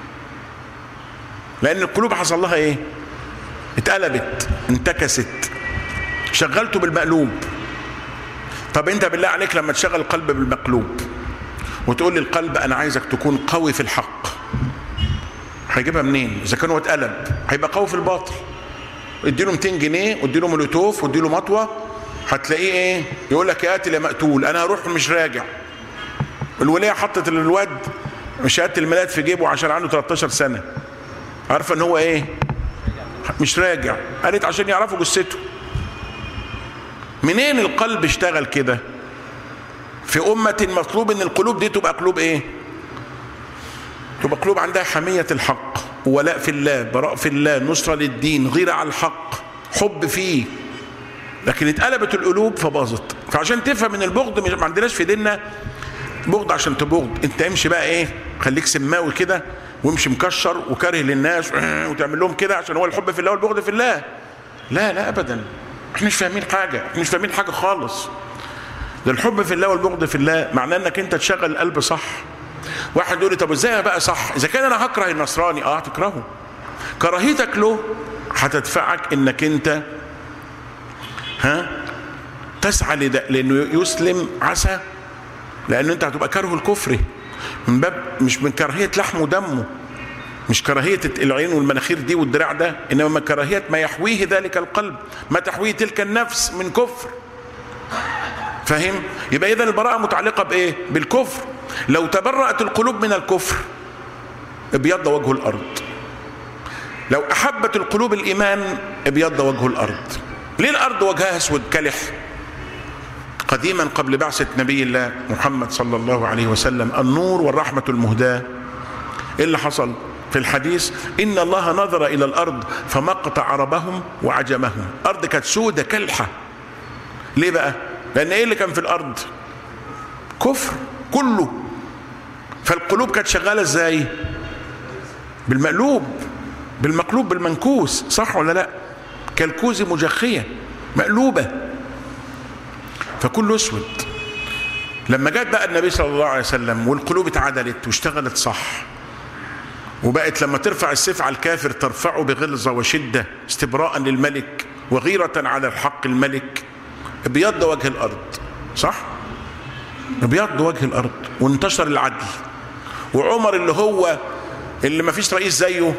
لأن القلوب حصل لها إيه اتقلبت انتكست شغلته بالمقلوب طب انت بالله عليك لما تشغل القلب بالمقلوب وتقول للقلب انا عايزك تكون قوي في الحق هيجيبها منين اذا كان هو اتقلب هيبقى قوي في الباطل اديله 200 جنيه واديله مولوتوف واديله مطوه هتلاقيه ايه يقول لك يا قاتل يا مقتول انا هروح مش راجع الوليه حطت الواد شهاده الميلاد في جيبه عشان عنده 13 سنه عارفه ان هو ايه مش راجع قالت عشان يعرفوا جثته منين القلب اشتغل كده في أمة مطلوب ان القلوب دي تبقى قلوب ايه تبقى قلوب عندها حمية الحق ولاء في الله براء في الله نصرة للدين غيرة على الحق حب فيه لكن اتقلبت القلوب فباظت فعشان تفهم ان البغض مش ما عندناش في ديننا بغض عشان تبغض انت امشي بقى ايه خليك سماوي كده وامشي مكشر وكاره للناس وتعمل لهم كده عشان هو الحب في الله والبغض في الله لا لا ابدا احنا مش فاهمين حاجه احنا مش فاهمين حاجه خالص ده الحب في الله والبغض في الله معناه انك انت تشغل القلب صح واحد يقول لي طب ازاي بقى صح اذا كان انا هكره النصراني اه هتكرهه كراهيتك له هتدفعك انك انت ها تسعى لده لانه يسلم عسى لانه انت هتبقى كاره الكفر من باب مش من كراهيه لحمه ودمه مش كراهية العين والمناخير دي والدراع ده إنما كراهية ما يحويه ذلك القلب ما تحويه تلك النفس من كفر فاهم يبقى إذا البراءة متعلقة بإيه بالكفر لو تبرأت القلوب من الكفر ابيض وجه الأرض لو أحبت القلوب الإيمان ابيض وجه الأرض ليه الأرض وجهها أسود كلح قديما قبل بعثة نبي الله محمد صلى الله عليه وسلم النور والرحمة المهداة إيه اللي حصل في الحديث إن الله نظر إلى الأرض فمقت عربهم وعجمهم أرض كانت سودة كلحة ليه بقى لأن إيه اللي كان في الأرض كفر كله فالقلوب كانت شغالة إزاي بالمقلوب بالمقلوب بالمنكوس صح ولا لا كالكوز مجخية مقلوبة فكله اسود لما جت بقى النبي صلى الله عليه وسلم والقلوب اتعدلت واشتغلت صح وبقت لما ترفع السيف على الكافر ترفعه بغلظة وشدة استبراء للملك وغيرة على الحق الملك ابيض وجه الأرض صح؟ ابيض وجه الأرض وانتشر العدل وعمر اللي هو اللي ما فيش رئيس زيه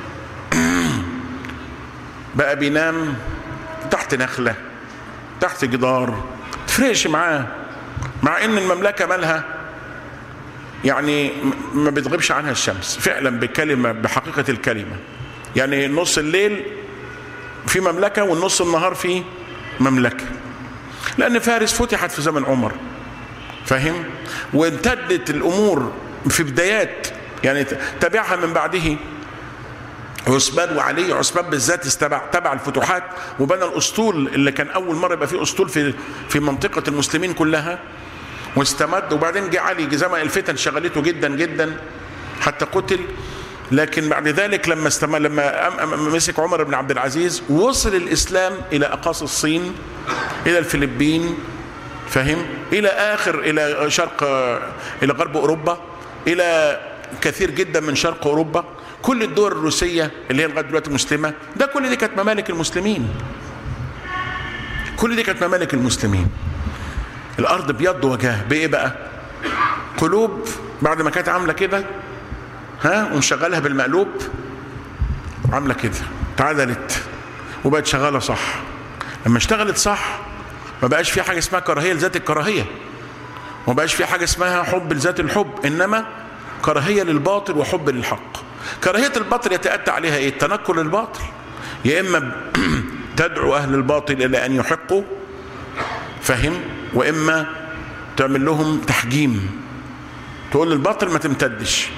بقى بينام تحت نخلة تحت جدار تفرقش معاه مع ان المملكة مالها يعني ما بتغيبش عنها الشمس فعلا بكلمة بحقيقة الكلمة يعني نص الليل في مملكة والنص النهار في مملكة لأن فارس فتحت في زمن عمر فاهم وامتدت الأمور في بدايات يعني تبعها من بعده عثمان وعلي عثمان بالذات استبع تبع الفتوحات وبنى الاسطول اللي كان اول مره يبقى فيه اسطول في في منطقه المسلمين كلها واستمد وبعدين جه علي زمن الفتن شغلته جدا جدا حتى قتل لكن بعد ذلك لما استمر لما مسك عمر بن عبد العزيز وصل الاسلام الى اقاصي الصين الى الفلبين فهم الى اخر الى شرق الى غرب اوروبا الى كثير جدا من شرق اوروبا كل الدول الروسيه اللي هي لغايه دلوقتي مسلمه ده كل دي كانت ممالك المسلمين كل دي كانت ممالك المسلمين الارض بيض وجهها بايه بقى قلوب بعد ما كانت عامله كده ها ونشغلها بالمقلوب عامله كده تعادلت وبقت شغاله صح لما اشتغلت صح ما بقاش في حاجه اسمها كراهيه لذات الكراهيه وما بقاش في حاجه اسمها حب لذات الحب انما كراهيه للباطل وحب للحق كراهية الباطل يتأتى عليها ايه التنكر للباطل يا اما تدعو اهل الباطل الى ان يحقوا فهم واما تعمل لهم تحجيم تقول للباطل ما تمتدش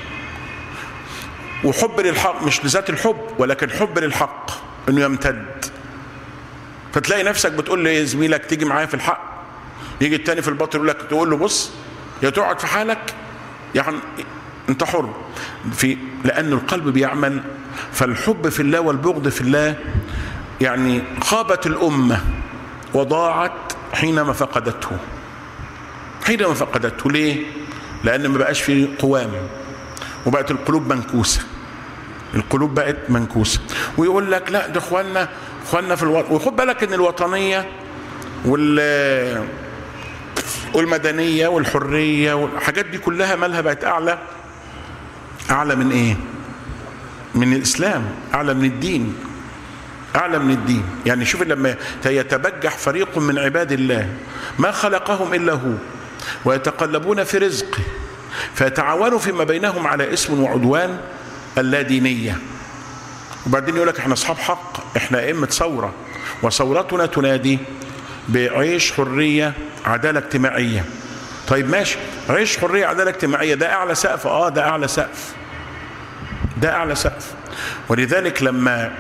وحب للحق مش لذات الحب ولكن حب للحق انه يمتد فتلاقي نفسك بتقول لزميلك تيجي معايا في الحق يجي التاني في الباطل يقول لك تقول له بص يا تقعد في حالك يعني انت حر في لان القلب بيعمل فالحب في الله والبغض في الله يعني خابت الامه وضاعت حينما فقدته حينما فقدته ليه لان ما بقاش في قوام وبقت القلوب منكوسه القلوب بقت منكوسه ويقول لك لا ده اخواننا اخواننا في الوطن وخد بالك ان الوطنيه وال والمدنيه والحريه والحاجات دي كلها مالها بقت اعلى اعلى من ايه من الاسلام اعلى من الدين اعلى من الدين يعني شوف لما يتبجح فريق من عباد الله ما خلقهم الا هو ويتقلبون في رزقه فيتعاونوا فيما بينهم على اسم وعدوان اللا دينيه وبعدين يقول لك احنا اصحاب حق احنا ائمه ثوره وثورتنا تنادي بعيش حريه عداله اجتماعيه طيب ماشي عيش حريه عداله اجتماعيه ده اعلى سقف اه ده اعلى سقف ده اعلى سقف ولذلك لما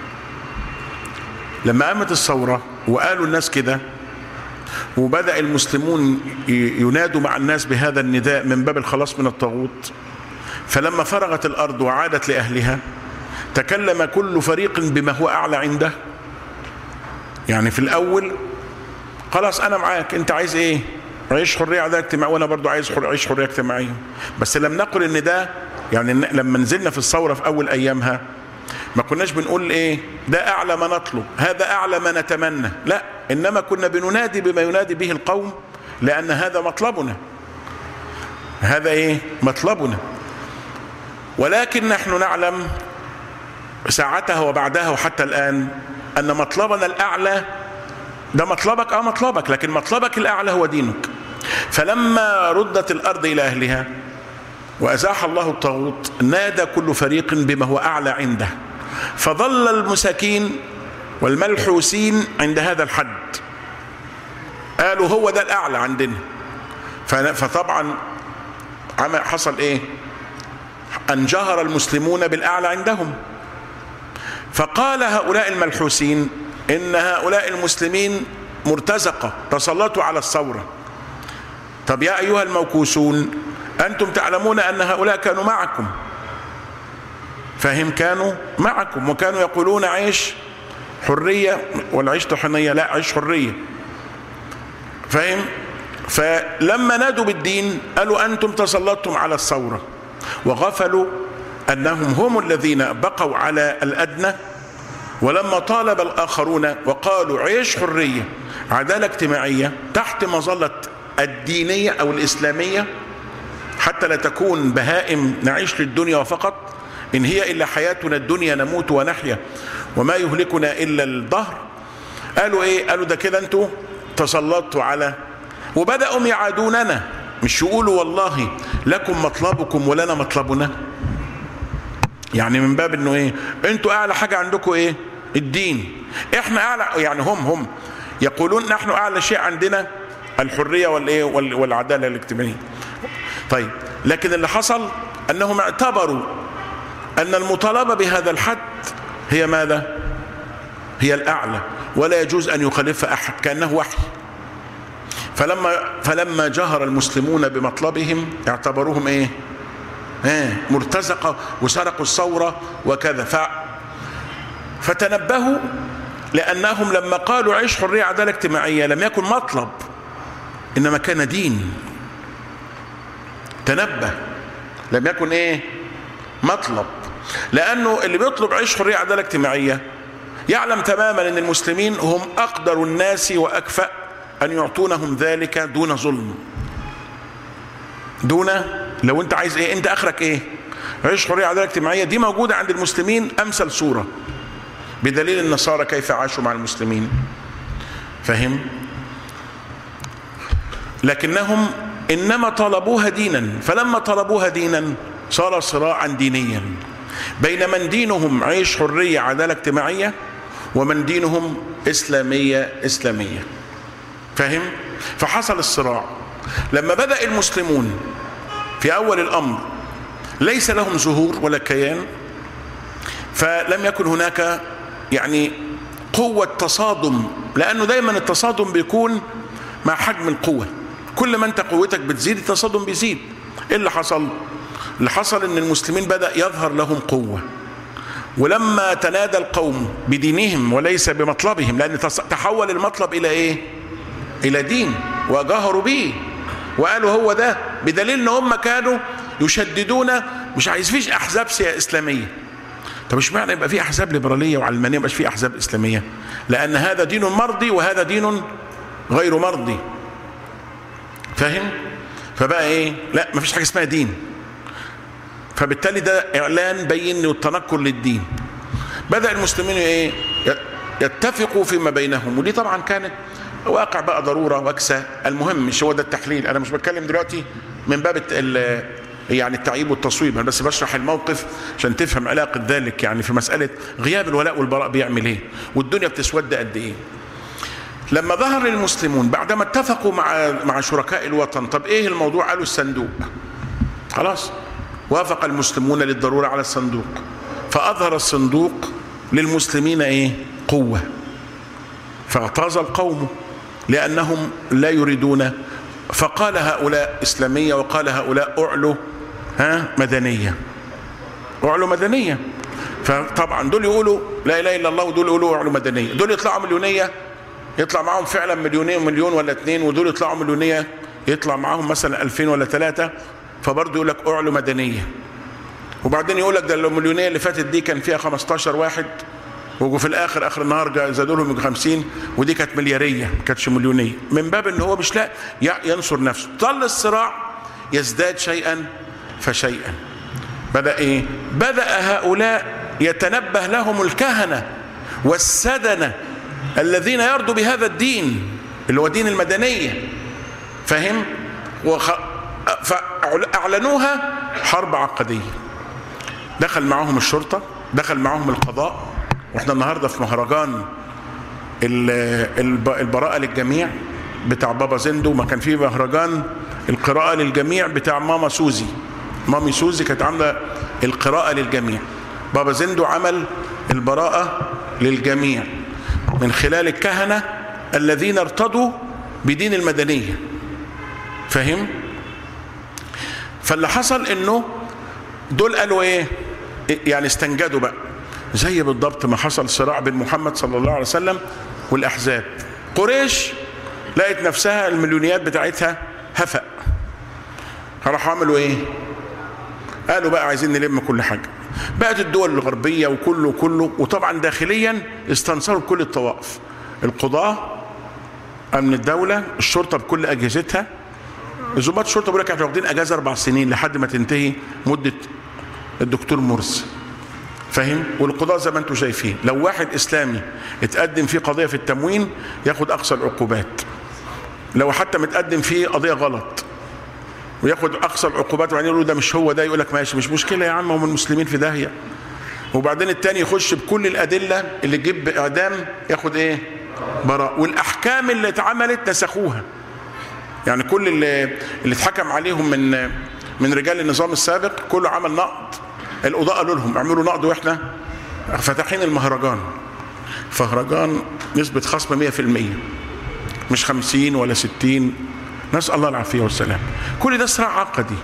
لما قامت الثوره وقالوا الناس كده وبدا المسلمون ينادوا مع الناس بهذا النداء من باب الخلاص من الطاغوت فلما فرغت الارض وعادت لاهلها تكلم كل فريق بما هو اعلى عنده يعني في الاول خلاص انا معاك انت عايز ايه عيش حريه عداله اجتماعيه وانا برضو عايز حر عيش حريه اجتماعيه بس لم نقل ان ده يعني لما نزلنا في الثوره في اول ايامها ما كناش بنقول ايه ده اعلى ما نطلب هذا اعلى ما نتمنى لا انما كنا بننادي بما ينادي به القوم لان هذا مطلبنا هذا ايه مطلبنا ولكن نحن نعلم ساعتها وبعدها وحتى الان ان مطلبنا الاعلى ده مطلبك اه مطلبك لكن مطلبك الاعلى هو دينك فلما ردت الارض الى اهلها وازاح الله الطاغوت نادى كل فريق بما هو اعلى عنده فظل المساكين والملحوسين عند هذا الحد قالوا هو ده الاعلى عندنا فطبعا حصل ايه انجهر المسلمون بالاعلى عندهم فقال هؤلاء الملحوسين ان هؤلاء المسلمين مرتزقه تسلطوا على الثوره طب يا ايها الموكوسون انتم تعلمون ان هؤلاء كانوا معكم فهم كانوا معكم وكانوا يقولون عيش حريه والعيش طحنيه لا عيش حريه فهم فلما نادوا بالدين قالوا انتم تسلطتم على الثوره وغفلوا انهم هم الذين بقوا على الادنى ولما طالب الاخرون وقالوا عيش حريه عداله اجتماعيه تحت مظله الدينيه او الاسلاميه حتى لا تكون بهائم نعيش للدنيا وفقط ان هي الا حياتنا الدنيا نموت ونحيا وما يهلكنا الا الدهر قالوا ايه قالوا ده كده انتوا تسلطتوا على وبداوا يعادوننا مش يقولوا والله لكم مطلبكم ولنا مطلبنا يعني من باب انه ايه انتوا اعلى حاجه عندكم ايه الدين احنا اعلى يعني هم هم يقولون نحن اعلى شيء عندنا الحريه والايه والعداله الاجتماعيه طيب لكن اللي حصل انهم اعتبروا ان المطالبه بهذا الحد هي ماذا هي الاعلى ولا يجوز ان يخالف احد كانه وحي فلما فلما جهر المسلمون بمطلبهم اعتبروهم ايه ايه مرتزقه وسرقوا الثوره وكذا ف فتنبهوا لانهم لما قالوا عيش حريه عداله اجتماعيه لم يكن مطلب انما كان دين تنبه لم يكن ايه مطلب لانه اللي بيطلب عيش حريه عداله اجتماعيه يعلم تماما ان المسلمين هم اقدر الناس واكفأ ان يعطونهم ذلك دون ظلم دون لو انت عايز ايه انت اخرك ايه عيش حريه عداله اجتماعيه دي موجوده عند المسلمين امثل صوره بدليل النصارى كيف عاشوا مع المسلمين فهم لكنهم انما طلبوها دينا فلما طلبوها دينا صار صراعا دينيا بين من دينهم عيش حرية عدالة اجتماعية ومن دينهم إسلامية إسلامية فاهم؟ فحصل الصراع لما بدأ المسلمون في أول الأمر ليس لهم ظهور ولا كيان فلم يكن هناك يعني قوة تصادم لأنه دايما التصادم بيكون مع حجم القوة كل ما أنت قوتك بتزيد التصادم بيزيد إيه اللي حصل؟ اللي حصل ان المسلمين بدأ يظهر لهم قوة ولما تنادى القوم بدينهم وليس بمطلبهم لأن تحول المطلب إلى إيه إلى دين وجهروا به وقالوا هو ده بدليل ان هم كانوا يشددون مش عايز فيش احزاب اسلاميه طب مش معنى يبقى في احزاب ليبراليه وعلمانيه مش في احزاب اسلاميه لان هذا دين مرضي وهذا دين غير مرضي فاهم فبقى ايه لا مفيش حاجه اسمها دين فبالتالي ده اعلان بين التنكر للدين بدا المسلمين ايه يتفقوا فيما بينهم ودي طبعا كانت واقع بقى ضروره وكسه المهم مش هو ده التحليل انا مش بتكلم دلوقتي من باب يعني التعيب والتصويب انا بس بشرح الموقف عشان تفهم علاقه ذلك يعني في مساله غياب الولاء والبراء بيعمل ايه والدنيا بتسود قد ايه لما ظهر المسلمون بعدما اتفقوا مع مع شركاء الوطن طب ايه الموضوع قالوا الصندوق خلاص وافق المسلمون للضروره على الصندوق فاظهر الصندوق للمسلمين ايه قوه فاغتاظ القوم لانهم لا يريدون فقال هؤلاء اسلاميه وقال هؤلاء اعلو ها مدنيه اعلو مدنيه فطبعا دول يقولوا لا اله الا الله ودول يقولوا اعلو مدنيه دول يطلعوا مليونيه يطلع معاهم فعلا مليونين مليون ولا اثنين ودول يطلعوا مليونيه يطلع معاهم مثلا 2000 ولا ثلاثه فبرضه يقول لك اعلو مدنيه وبعدين يقول لك ده المليونيه اللي فاتت دي كان فيها 15 واحد وجوا في الاخر اخر النهار زادوا لهم 50 ودي كانت ملياريه ما كانتش مليونيه من باب ان هو مش لا ينصر نفسه ظل الصراع يزداد شيئا فشيئا بدا ايه بدا هؤلاء يتنبه لهم الكهنه والسدنه الذين يرضوا بهذا الدين اللي هو دين المدنيه فهم وخ... فاعلنوها حرب عقديه دخل معهم الشرطه دخل معهم القضاء واحنا النهارده في مهرجان البراءه للجميع بتاع بابا زندو ما كان في مهرجان القراءه للجميع بتاع ماما سوزي مامي سوزي كانت عامله القراءه للجميع بابا زندو عمل البراءه للجميع من خلال الكهنه الذين ارتضوا بدين المدنيه فاهم فاللي حصل انه دول قالوا ايه يعني استنجدوا بقى زي بالضبط ما حصل صراع بين محمد صلى الله عليه وسلم والاحزاب قريش لقت نفسها المليونيات بتاعتها هفأ راحوا عملوا ايه قالوا بقى عايزين نلم كل حاجه بقت الدول الغربيه وكله كله وطبعا داخليا استنصروا كل الطوائف القضاه امن الدوله الشرطه بكل اجهزتها ضباط الشرطه بيقول لك احنا واخدين اجازه اربع سنين لحد ما تنتهي مده الدكتور مرسي فاهم والقضاء زي ما انتم شايفين لو واحد اسلامي اتقدم فيه قضيه في التموين ياخد اقصى العقوبات لو حتى متقدم فيه قضيه غلط وياخد اقصى العقوبات وبعدين يقولوا ده مش هو ده يقول لك ماشي مش مشكله يا عم هم المسلمين في داهيه وبعدين التاني يخش بكل الادله اللي تجيب اعدام ياخد ايه براء والاحكام اللي اتعملت نسخوها يعني كل اللي اللي اتحكم عليهم من من رجال النظام السابق كله عمل نقد القضاء قالوا لهم اعملوا نقد واحنا فاتحين المهرجان مهرجان نسبة خصم 100% مش 50 ولا 60 نسأل الله العافية والسلام كل ده صراع عقدي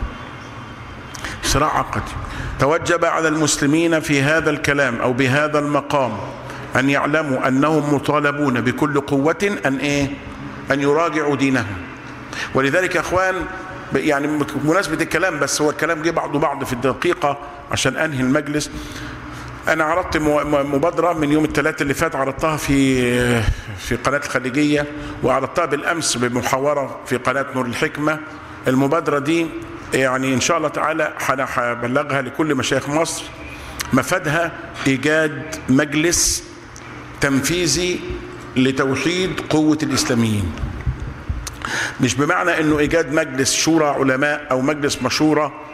صراع عقدي توجب على المسلمين في هذا الكلام أو بهذا المقام أن يعلموا أنهم مطالبون بكل قوة أن إيه أن يراجعوا دينهم ولذلك يا أخوان يعني بمناسبة الكلام بس هو الكلام جه بعضه بعض في الدقيقة عشان أنهي المجلس أنا عرضت مبادرة من يوم الثلاثاء اللي فات عرضتها في في قناة الخليجية وعرضتها بالأمس بمحاورة في قناة نور الحكمة المبادرة دي يعني إن شاء الله تعالى هبلغها لكل مشايخ مصر مفادها إيجاد مجلس تنفيذي لتوحيد قوة الإسلاميين مش بمعنى انه ايجاد مجلس شورى علماء او مجلس مشوره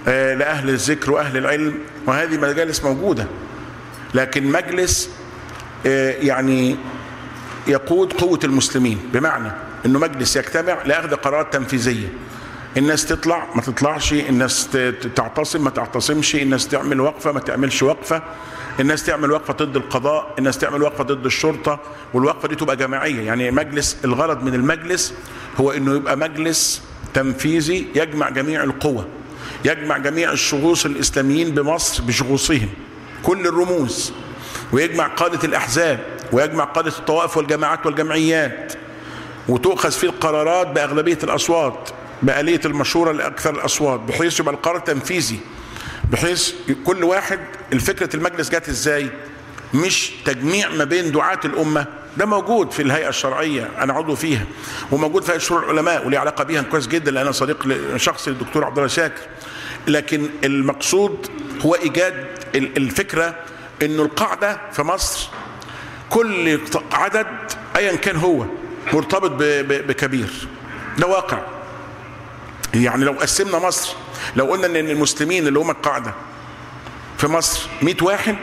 آه، لأهل الذكر وأهل العلم وهذه مجالس موجودة لكن مجلس آه، يعني يقود قوة المسلمين بمعنى انه مجلس يجتمع لاخذ قرارات تنفيذية الناس تطلع ما تطلعش الناس ت- ت- تعتصم ما تعتصمش الناس تعمل وقفة ما تعملش وقفة الناس تعمل وقفة ضد القضاء الناس تعمل وقفة ضد الشرطة والوقفة دي تبقى جماعية يعني مجلس الغرض من المجلس هو انه يبقى مجلس تنفيذي يجمع جميع القوى يجمع جميع الشخوص الاسلاميين بمصر بشخوصهم كل الرموز ويجمع قادة الأحزاب ويجمع قادة الطوائف والجماعات والجمعيات وتؤخذ فيه القرارات بأغلبية الأصوات بآلية المشورة لأكثر الأصوات بحيث يبقى القرار تنفيذي بحيث كل واحد الفكرة المجلس جات ازاي مش تجميع ما بين دعاة الأمة ده موجود في الهيئة الشرعية أنا عضو فيها وموجود في هيئة شورى العلماء ولي علاقة بيها كويس جدا لأن أنا صديق شخصي للدكتور عبد الله شاكر لكن المقصود هو إيجاد ال- الفكرة إنه القاعدة في مصر كل عدد ايا كان هو مرتبط ب- ب- بكبير ده واقع يعني لو قسمنا مصر لو قلنا ان المسلمين اللي هم القاعده في مصر 100 واحد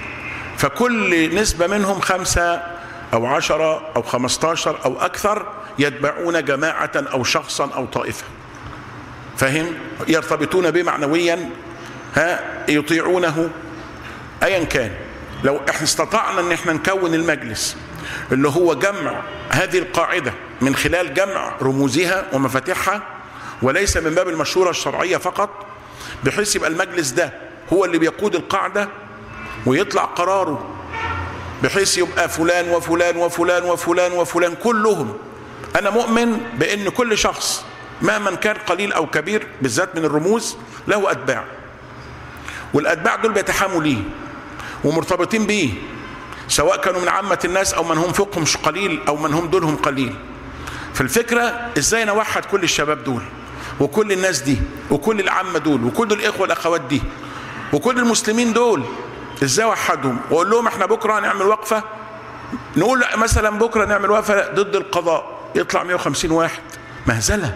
فكل نسبة منهم خمسة أو عشرة أو خمستاشر أو أكثر يتبعون جماعة أو شخصا أو طائفة فهم يرتبطون به معنويا ها يطيعونه ايا كان لو احنا استطعنا ان احنا نكون المجلس اللي هو جمع هذه القاعده من خلال جمع رموزها ومفاتيحها وليس من باب المشوره الشرعيه فقط بحيث يبقى المجلس ده هو اللي بيقود القاعده ويطلع قراره بحيث يبقى فلان وفلان وفلان وفلان وفلان كلهم انا مؤمن بان كل شخص مهما كان قليل او كبير بالذات من الرموز له اتباع والاتباع دول بيتحاموا ليه ومرتبطين بيه سواء كانوا من عامة الناس او من هم فوقهم قليل او من هم دونهم قليل فالفكرة ازاي نوحد كل الشباب دول وكل الناس دي وكل العامة دول وكل الاخوة والاخوات دي وكل المسلمين دول ازاي اوحدهم واقول لهم احنا بكرة هنعمل وقفة نقول مثلا بكرة نعمل وقفة ضد القضاء يطلع 150 واحد مهزلة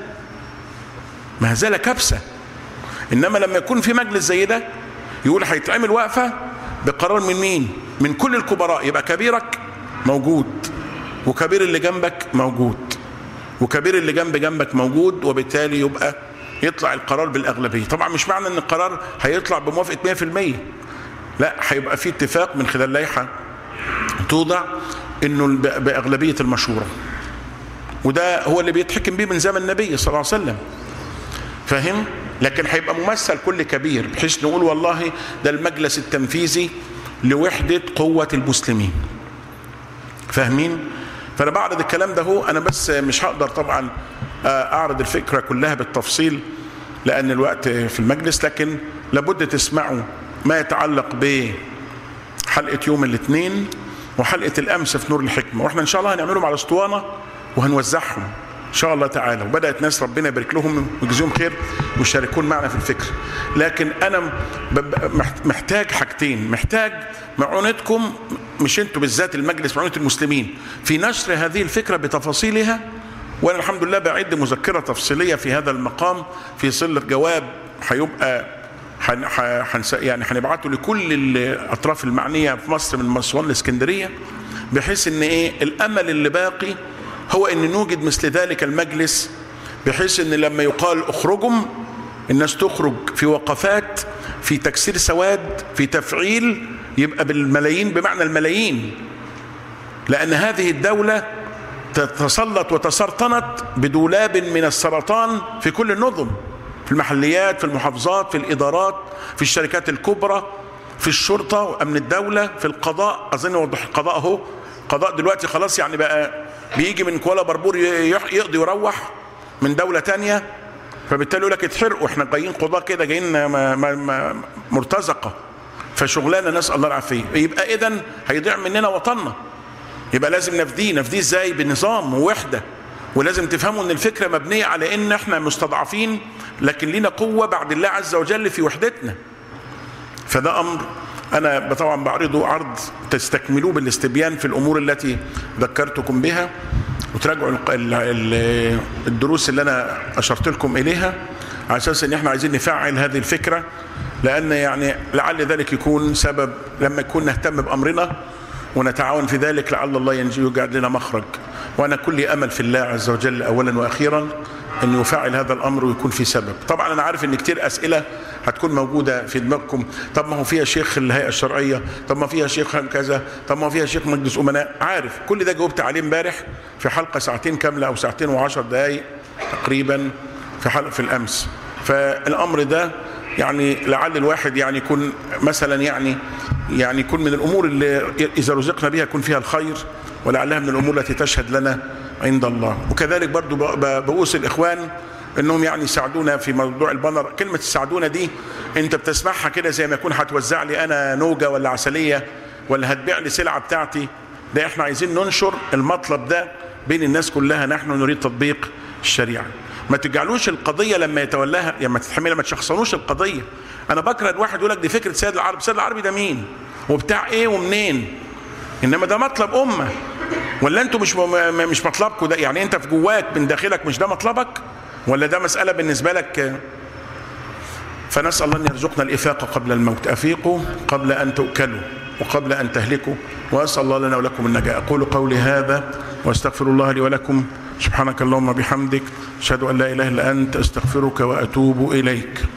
مهزلة كبسة انما لما يكون في مجلس زي ده يقول هيتعمل وقفه بقرار من مين من كل الكبراء يبقى كبيرك موجود وكبير اللي جنبك موجود وكبير اللي جنب جنبك موجود وبالتالي يبقى يطلع القرار بالاغلبيه طبعا مش معنى ان القرار هيطلع بموافقه 100% لا هيبقى في اتفاق من خلال لائحه توضع انه ب- باغلبيه المشوره وده هو اللي بيتحكم بيه من زمن النبي صلى الله عليه وسلم فاهم لكن هيبقى ممثل كل كبير بحيث نقول والله ده المجلس التنفيذي لوحدة قوة المسلمين فاهمين فانا بعرض الكلام ده هو انا بس مش هقدر طبعا آه، اعرض الفكرة كلها بالتفصيل لان الوقت في المجلس لكن لابد تسمعوا ما يتعلق بحلقة يوم الاثنين وحلقة الامس في نور الحكمة واحنا ان شاء الله هنعملهم على اسطوانة وهنوزعهم ان شاء الله تعالى وبدات ناس ربنا يبارك لهم ويجزيهم خير ويشاركون معنا في الفكر لكن انا ب- ب- محت- محتاج حاجتين محتاج معونتكم مش انتوا بالذات المجلس معونه المسلمين في نشر هذه الفكره بتفاصيلها وانا الحمد لله بعد مذكره تفصيليه في هذا المقام في صله جواب هيبقى حن حنس يعني هنبعته لكل الاطراف المعنيه في مصر من اسوان الاسكندريه بحيث ان ايه الامل اللي باقي هو ان نوجد مثل ذلك المجلس بحيث ان لما يقال اخرجم الناس تخرج في وقفات في تكسير سواد في تفعيل يبقى بالملايين بمعنى الملايين لان هذه الدوله تتسلط وتسرطنت بدولاب من السرطان في كل النظم في المحليات في المحافظات في الادارات في الشركات الكبرى في الشرطه وامن الدوله في القضاء اظن وضح القضاء اهو القضاء دلوقتي خلاص يعني بقى بيجي من كوالا بربور يح- يقضي ويروح من دوله تانية فبالتالي يقول لك اتحرقوا احنا جايين قضاة كده جايين ما- ما- ما- مرتزقه فشغلانه نسال الله العافيه يبقى اذا هيضيع مننا وطننا يبقى لازم نفديه نفديه ازاي بنظام ووحده ولازم تفهموا ان الفكره مبنيه على ان احنا مستضعفين لكن لينا قوه بعد الله عز وجل في وحدتنا فده امر انا طبعا بعرضه عرض تستكملوه بالاستبيان في الامور التي ذكرتكم بها وتراجعوا ال- ال- ال- الدروس اللي انا اشرت لكم اليها على اساس ان احنا عايزين نفعل هذه الفكره لان يعني لعل ذلك يكون سبب لما يكون نهتم بامرنا ونتعاون في ذلك لعل الله ينجي يجعل لنا مخرج وانا كلي امل في الله عز وجل اولا واخيرا ان يفعل هذا الامر ويكون في سبب طبعا انا عارف ان كتير اسئله هتكون موجوده في دماغكم طب ما هو فيها شيخ الهيئه الشرعيه طب ما فيها شيخ كذا طب ما فيها شيخ مجلس امناء عارف كل ده جاوبت عليه امبارح في حلقه ساعتين كامله او ساعتين وعشر دقائق تقريبا في حلقه في الامس فالامر ده يعني لعل الواحد يعني يكون مثلا يعني يعني يكون من الامور اللي اذا رزقنا بها يكون فيها الخير ولعلها من الامور التي تشهد لنا عند الله وكذلك برضو بؤوس الاخوان انهم يعني يساعدونا في موضوع البنر كلمه تساعدونا دي انت بتسمعها كده زي ما يكون هتوزع لي انا نوجه ولا عسليه ولا هتبيع لي سلعه بتاعتي ده احنا عايزين ننشر المطلب ده بين الناس كلها نحن نريد تطبيق الشريعه ما تجعلوش القضيه لما يتولاها لما تتحملها ما تشخصنوش القضيه انا بكره الواحد يقول لك دي فكره سيد العرب سيد العربي ده مين وبتاع ايه ومنين انما ده مطلب امه ولا انتوا مش مش مطلبكم ده يعني انت في جواك من داخلك مش ده مطلبك ولا ده مساله بالنسبه لك فنسال الله ان يرزقنا الافاقه قبل الموت افيقوا قبل ان تؤكلوا وقبل ان تهلكوا واسال الله لنا ولكم النجاه اقول قولي هذا واستغفر الله لي ولكم سبحانك اللهم بحمدك اشهد ان لا اله الا انت استغفرك واتوب اليك